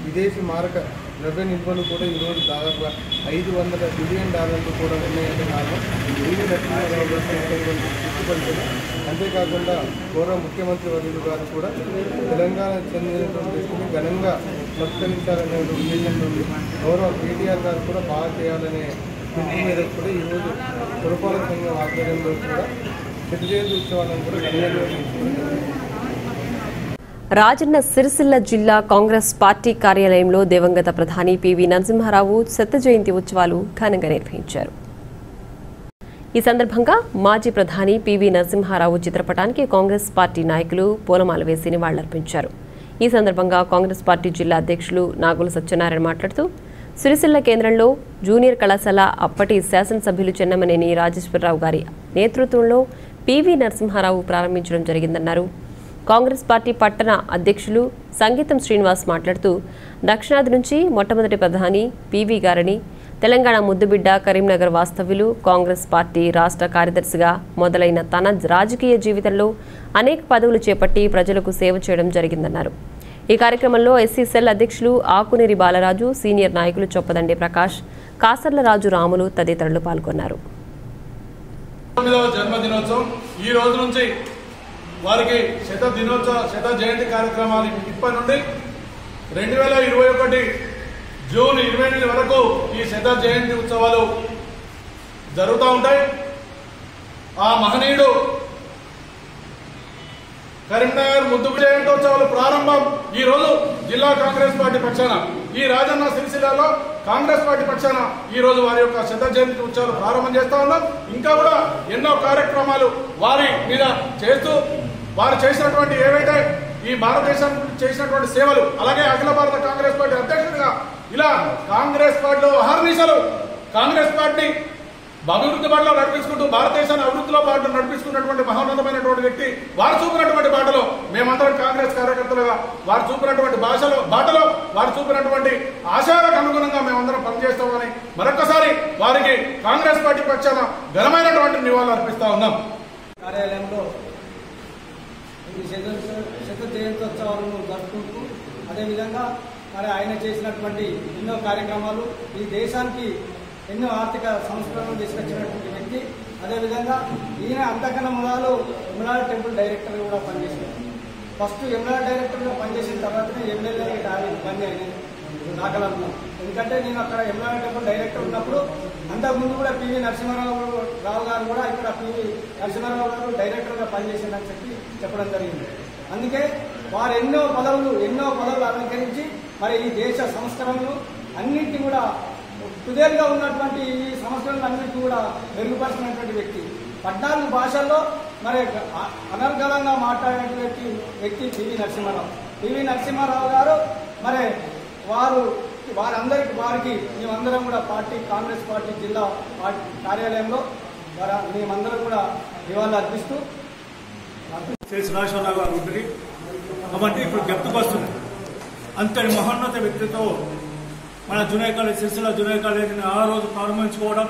విదేశీ మారక ద్రవ్య నిల్వలు కూడా ఈరోజు దాదాపుగా ఐదు వందల బిలియన్ డాలర్లు కూడా ఉన్నాయంటే కారణం పివి నరసింహారావు గారు చేసినటువంటి కృషిఫలితమే అంతేకాకుండా గౌరవ ముఖ్యమంత్రి వర్యులు గారు కూడా తెలంగాణ చెందినటువంటి వ్యక్తిని ఘనంగా సత్కరించాలనే ఉద్దేశంతో ఉంది. గౌరవ కేటీఆర్ గారు కూడా బాగా చేయాలనే పిలుపు మేరకు కూడా ఈరోజు పురపాలక సంఘం ఆధ్వర్యంలో కూడా శత జయంతి ఉత్సవాలను కూడా ఘనంగా నిర్వహించుకోవడం జరిగింది. రాజన్న సిరిసిల్ల జిల్లా కాంగ్రెస్ పార్టీ కార్యాలయంలో దివంగత ప్రధాని పివి నరసింహారావు శత జయంతి ఉత్సవాలు ఘనంగా నిర్వహించారు ఈ సందర్భంగా మాజీ ప్రధాని పివి నరసింహారావు చిత్రపటానికి కాంగ్రెస్ పార్టీ నాయకులు పూలమాల వేసి నివాళులర్పించారు ఈ సందర్భంగా కాంగ్రెస్ పార్టీ జిల్లా అధ్యక్షులు నాగుల సత్యనారాయణ మాట్లాడుతూ సిరిసిల్ల కేంద్రంలో జూనియర్ కళాశాల అప్పటి శాసనసభ్యులు చెన్నమనేని రాజేశ్వరరావు గారి నేతృత్వంలో పివి నరసింహారావు ప్రారంభించడం జరిగిందన్నారు కాంగ్రెస్ పార్టీ పట్టణ అధ్యక్షులు సంగీతం శ్రీనివాస్ మాట్లాడుతూ దక్షిణాది నుంచి మొట్టమొదటి ప్రధాని పివి గారని తెలంగాణ ముద్దుబిడ్డ కరీంనగర్ వాస్తవ్యులు కాంగ్రెస్ పార్టీ రాష్ట్ర కార్యదర్శిగా మొదలైన తన రాజకీయ జీవితంలో అనేక పదవులు చేపట్టి ప్రజలకు సేవ చేయడం జరిగిందన్నారు ఈ కార్యక్రమంలో ఎస్సీ సెల్ అధ్యక్షులు ఆకునేరి బాలరాజు సీనియర్ నాయకులు చొప్పదండి ప్రకాష్ కాసర్ల రాజు రాములు తదితరులు పాల్గొన్నారు తొమ్మిదవ జన్మదినోత్సవం ఈ రోజు నుంచి వారికి శత దినోత్సవ శత జయంతి కార్యక్రమాలు ఇప్పటి నుండి రెండు వేల ఇరవై ఒకటి జూన్ ఇరవై ఎనిమిది వరకు ఈ శత జయంతి ఉత్సవాలు జరుగుతూ ఉంటాయి ఆ మహనీయుడు కరీంనగర్ ముద్దు జయంతోత్సవాలు ప్రారంభం ఈ రోజు జిల్లా కాంగ్రెస్ పార్టీ పక్షాన ఈ రాజన్న సిరిసిల్లాలో కాంగ్రెస్ పార్టీ పక్షాన ఈ రోజు వారి యొక్క శత జయంతి ఉత్సవాలు ప్రారంభం చేస్తా ఉన్నాం ఇంకా కూడా ఎన్నో కార్యక్రమాలు వారి మీద చేస్తూ వారు చేసినటువంటి ఏవైతే ఈ భారతదేశం చేసినటువంటి సేవలు అలాగే అఖిల భారత కాంగ్రెస్ పార్టీ అధ్యక్షుడిగా ఇలా కాంగ్రెస్ పార్టీలో అహర్నిశలు కాంగ్రెస్ పార్టీ అభివృద్ధి బాటలో నడిపించుకుంటూ భారతదేశాన్ని అభివృద్ధిలో పాటు నడిపించుకున్నటువంటి మహోన్నతమైనటువంటి వ్యక్తి వారు చూపినటువంటి బాటలో మేమందరం కాంగ్రెస్ కార్యకర్తలుగా వారు చూపినటువంటి భాషలో బాటలో వారు చూపినటువంటి ఆశయాలకు అనుగుణంగా మేమందరం పనిచేస్తామని మరొకసారి వారికి కాంగ్రెస్ పార్టీ పక్షాన ఘనమైనటువంటి నివాళులు అర్పిస్తా ఉన్నాం కార్యాలయంలో ఈ శత శత జయంతోత్సవాలను జరుపుకుంటూ అదేవిధంగా మరి ఆయన చేసినటువంటి ఎన్నో కార్యక్రమాలు ఈ దేశానికి ఎన్నో ఆర్థిక సంస్కరణలు తీసుకొచ్చినటువంటి వ్యక్తి అదేవిధంగా ఈయన అంతకన్నా మొదలు ఎమ్రాల్ టెంపుల్ డైరెక్టర్గా కూడా పనిచేశారు ఫస్ట్ ఎమ్రాల్ డైరెక్టర్గా పనిచేసిన తర్వాతనే ఎమ్మెల్యే పని అయినది దాఖలలో ఎందుకంటే నేను అక్కడ ఎమ్మెల్యే టెంపుల్ డైరెక్టర్ ఉన్నప్పుడు అంతకుముందు కూడా పివి నరసింహారావు రావు గారు కూడా ఇక్కడ పివి నరసింహారావు గారు డైరెక్టర్గా పనిచేసిందని చెప్పి చెప్పడం జరిగింది అందుకే వారు ఎన్నో పదవులు ఎన్నో పదవులు అలంకరించి మరి ఈ దేశ సంస్కరణలు అన్నింటినీ కూడా సుదీర్ఘంగా ఉన్నటువంటి ఈ సంస్కరణలు అన్నింటినీ కూడా మెరుగుపరిచినటువంటి వ్యక్తి పద్నాలుగు భాషల్లో మరి అ- అనర్గళంగా మాట్లాడేటువంటి వ్యక్తి పివి నరసింహారావు పివి నరసింహారావు గారు మరి వారు వారందరికి వారికి మేమందరం కూడా పార్టీ కాంగ్రెస్ పార్టీ జిల్లా పార్టీ కార్యాలయంలో వారు మేమందరం కూడా నివాళులు అర్పిస్తూ చేసి రాజేశ్వరరావు గారు ఉంటుంది అవన్నీ ఇప్పుడు జ్ఞప్తికొస్తుంది అంతటి మహోన్నత వ్యక్తితో మన జూనియర్ కాలేజ్ సిరిసిల్ల జూనియర్ కాలేజీని ఆ రోజు ప్రారంభించుకోవడం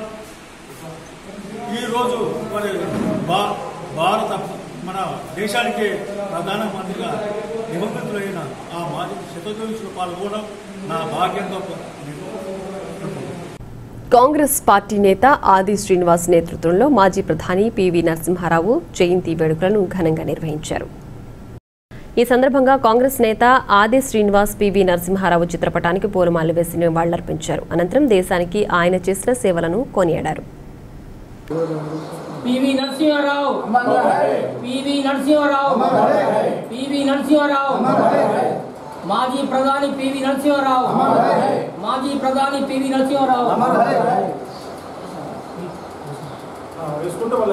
ఈ రోజు మరి భా భారత మన దేశానికి ప్రధానమంత్రిగా నిబంధితులైన ఆ మాజీ శతజోషులు పాల్గొనడం నా భాగ్యంగా కాంగ్రెస్ పార్టీ నేత ఆది శ్రీనివాస్ నేతృత్వంలో మాజీ ప్రధాని పివి నరసింహారావు జయంతి వేడుకలను ఘనంగా నిర్వహించారు ఈ సందర్భంగా కాంగ్రెస్ నేత ఆది శ్రీనివాస్ పివి నరసింహారావు చిత్రపటానికి పూలమాల వేసి నివాళులర్పించారు అనంతరం దేశానికి ఆయన చేసిన సేవలను కొనియాడారు పివి నరసింహారావు పివి నరసింహారావు పివి నరసింహారావు మాజీ ప్రధాని పివి నరసింహారావు మాజీ ప్రధాని పివి నరసింహారావు వేసుకుంటే వాళ్ళ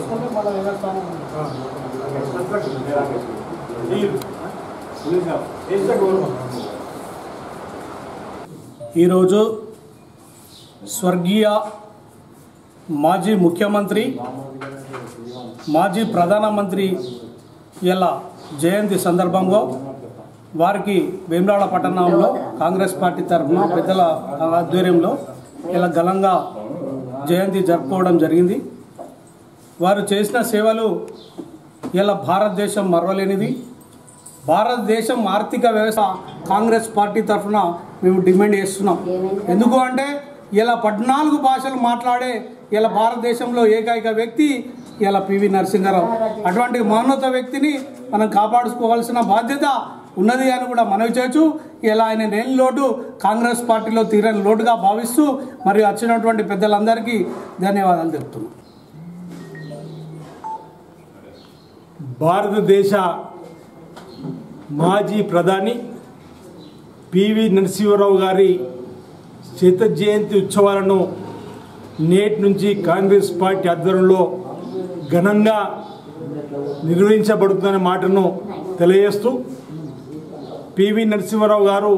ఈరోజు స్వర్గీయ మాజీ ముఖ్యమంత్రి మాజీ ప్రధానమంత్రి ఇలా జయంతి సందర్భంగా వారికి వేములాడ పట్టణంలో కాంగ్రెస్ పార్టీ తరఫున పెద్దల ఆధ్వర్యంలో ఇలా ఘనంగా జయంతి జరుపుకోవడం జరిగింది వారు చేసిన సేవలు ఇలా భారతదేశం మరవలేనిది భారతదేశం ఆర్థిక వ్యవస్థ కాంగ్రెస్ పార్టీ తరఫున మేము డిమాండ్ చేస్తున్నాం ఎందుకు అంటే ఇలా పద్నాలుగు భాషలు మాట్లాడే ఇలా భారతదేశంలో ఏకైక వ్యక్తి ఇలా పివి నరసింహారావు అటువంటి మహోన్నత వ్యక్తిని మనం కాపాడుకోవాల్సిన బాధ్యత ఉన్నది అని కూడా మనవి చేయొచ్చు ఇలా ఆయన లేని లోటు కాంగ్రెస్ పార్టీలో తీరని లోటుగా భావిస్తూ మరియు వచ్చినటువంటి పెద్దలందరికీ ధన్యవాదాలు తెలుపుతున్నాం భారతదేశ మాజీ ప్రధాని పివి నరసింహారావు గారి శత జయంతి ఉత్సవాలను నేటి నుంచి కాంగ్రెస్ పార్టీ ఆధ్వర్యంలో ఘనంగా నిర్వహించబడుతున్న మాటను తెలియజేస్తూ పివి నరసింహారావు గారు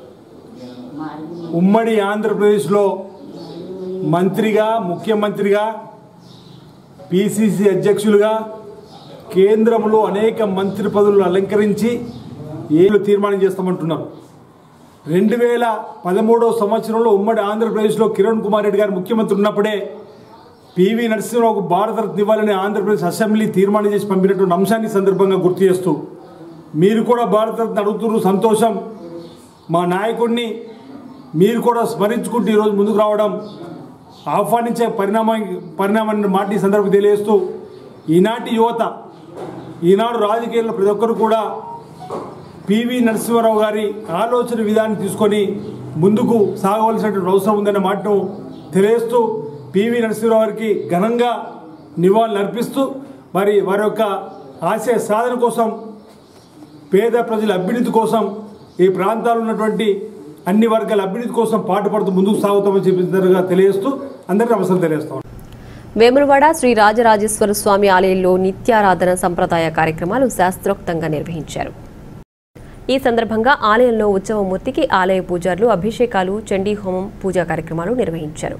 ఉమ్మడి ఆంధ్రప్రదేశ్లో మంత్రిగా ముఖ్యమంత్రిగా పిసిసి అధ్యక్షులుగా కేంద్రంలో అనేక మంత్రి పదవులు అలంకరించి ఏళ్ళు తీర్మానం చేస్తామంటున్నారు రెండు వేల పదమూడవ సంవత్సరంలో ఉమ్మడి ఆంధ్రప్రదేశ్లో కిరణ్ కుమార్ రెడ్డి గారు ముఖ్యమంత్రి ఉన్నప్పుడే పివి నరసింహరావుకు భారతరత్న ఇవ్వాలని ఆంధ్రప్రదేశ్ అసెంబ్లీ తీర్మానం చేసి పంపినటువంటి అంశాన్ని సందర్భంగా గుర్తు చేస్తూ మీరు కూడా భారతరత్న అడుగుతున్నారు సంతోషం మా నాయకుడిని మీరు కూడా స్మరించుకుంటూ ఈరోజు ముందుకు రావడం ఆహ్వానించే పరిణామం పరిణామాన్ని మాట ఈ సందర్భంగా తెలియజేస్తూ ఈనాటి యువత ఈనాడు రాజకీయాల్లో ప్రతి ఒక్కరు కూడా పివి నరసింహారావు గారి ఆలోచన విధానం తీసుకొని ముందుకు సాగవలసినటువంటి అవసరం ఉందనే మాటను తెలియజేస్తూ పివి నరసింహారావు గారికి ఘనంగా నివాళులు అర్పిస్తూ మరి వారి యొక్క ఆశయ సాధన కోసం పేద ప్రజల అభ్యున్నతి కోసం ఈ ప్రాంతాల్లో ఉన్నటువంటి అన్ని వర్గాల అభ్యున్నతి కోసం పాటుపడుతూ ముందుకు సాగుతామని చెప్పి తెలియజేస్తూ అందరికీ నమస్కారం తెలియజేస్తాం వేములవాడ శ్రీ రాజరాజేశ్వర స్వామి ఆలయంలో నిత్యారాధన సంప్రదాయ కార్యక్రమాలు శాస్త్రోక్తంగా నిర్వహించారు ఈ సందర్భంగా ఆలయంలో ఉత్సవమూర్తికి ఆలయ పూజారులు అభిషేకాలు చండీ హోమం పూజా కార్యక్రమాలు నిర్వహించారు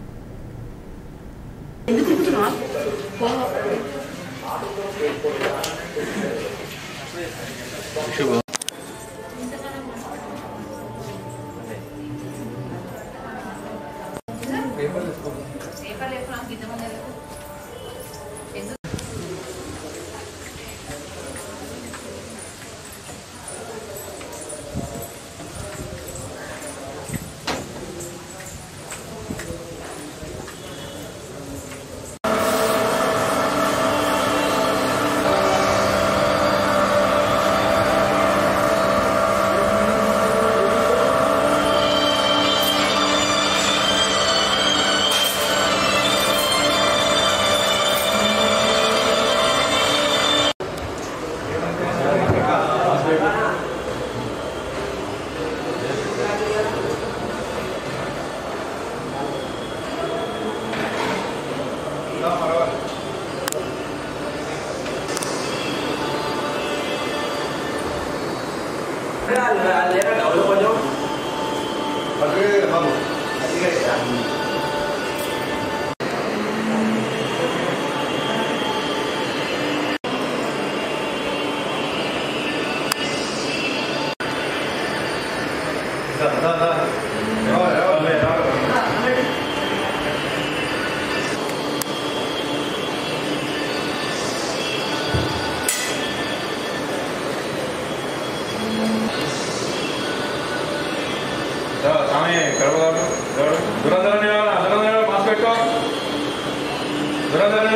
స్వామి కడపదారు దురంధర దురంధర మాస్క్ పెట్టుకో దురంధర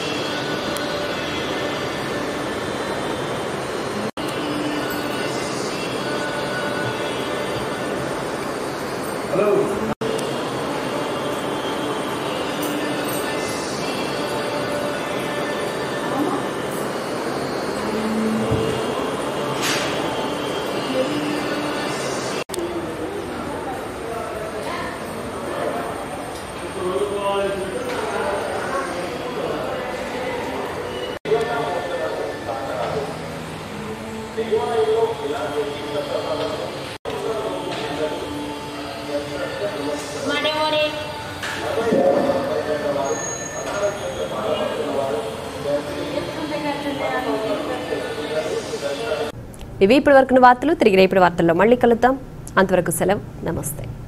హలో ఇవి ఇప్పటి వరకు వార్తలు తిరిగి రేపటి వార్తల్లో మళ్ళీ కలుద్దాం అంతవరకు సెలవు నమస్తే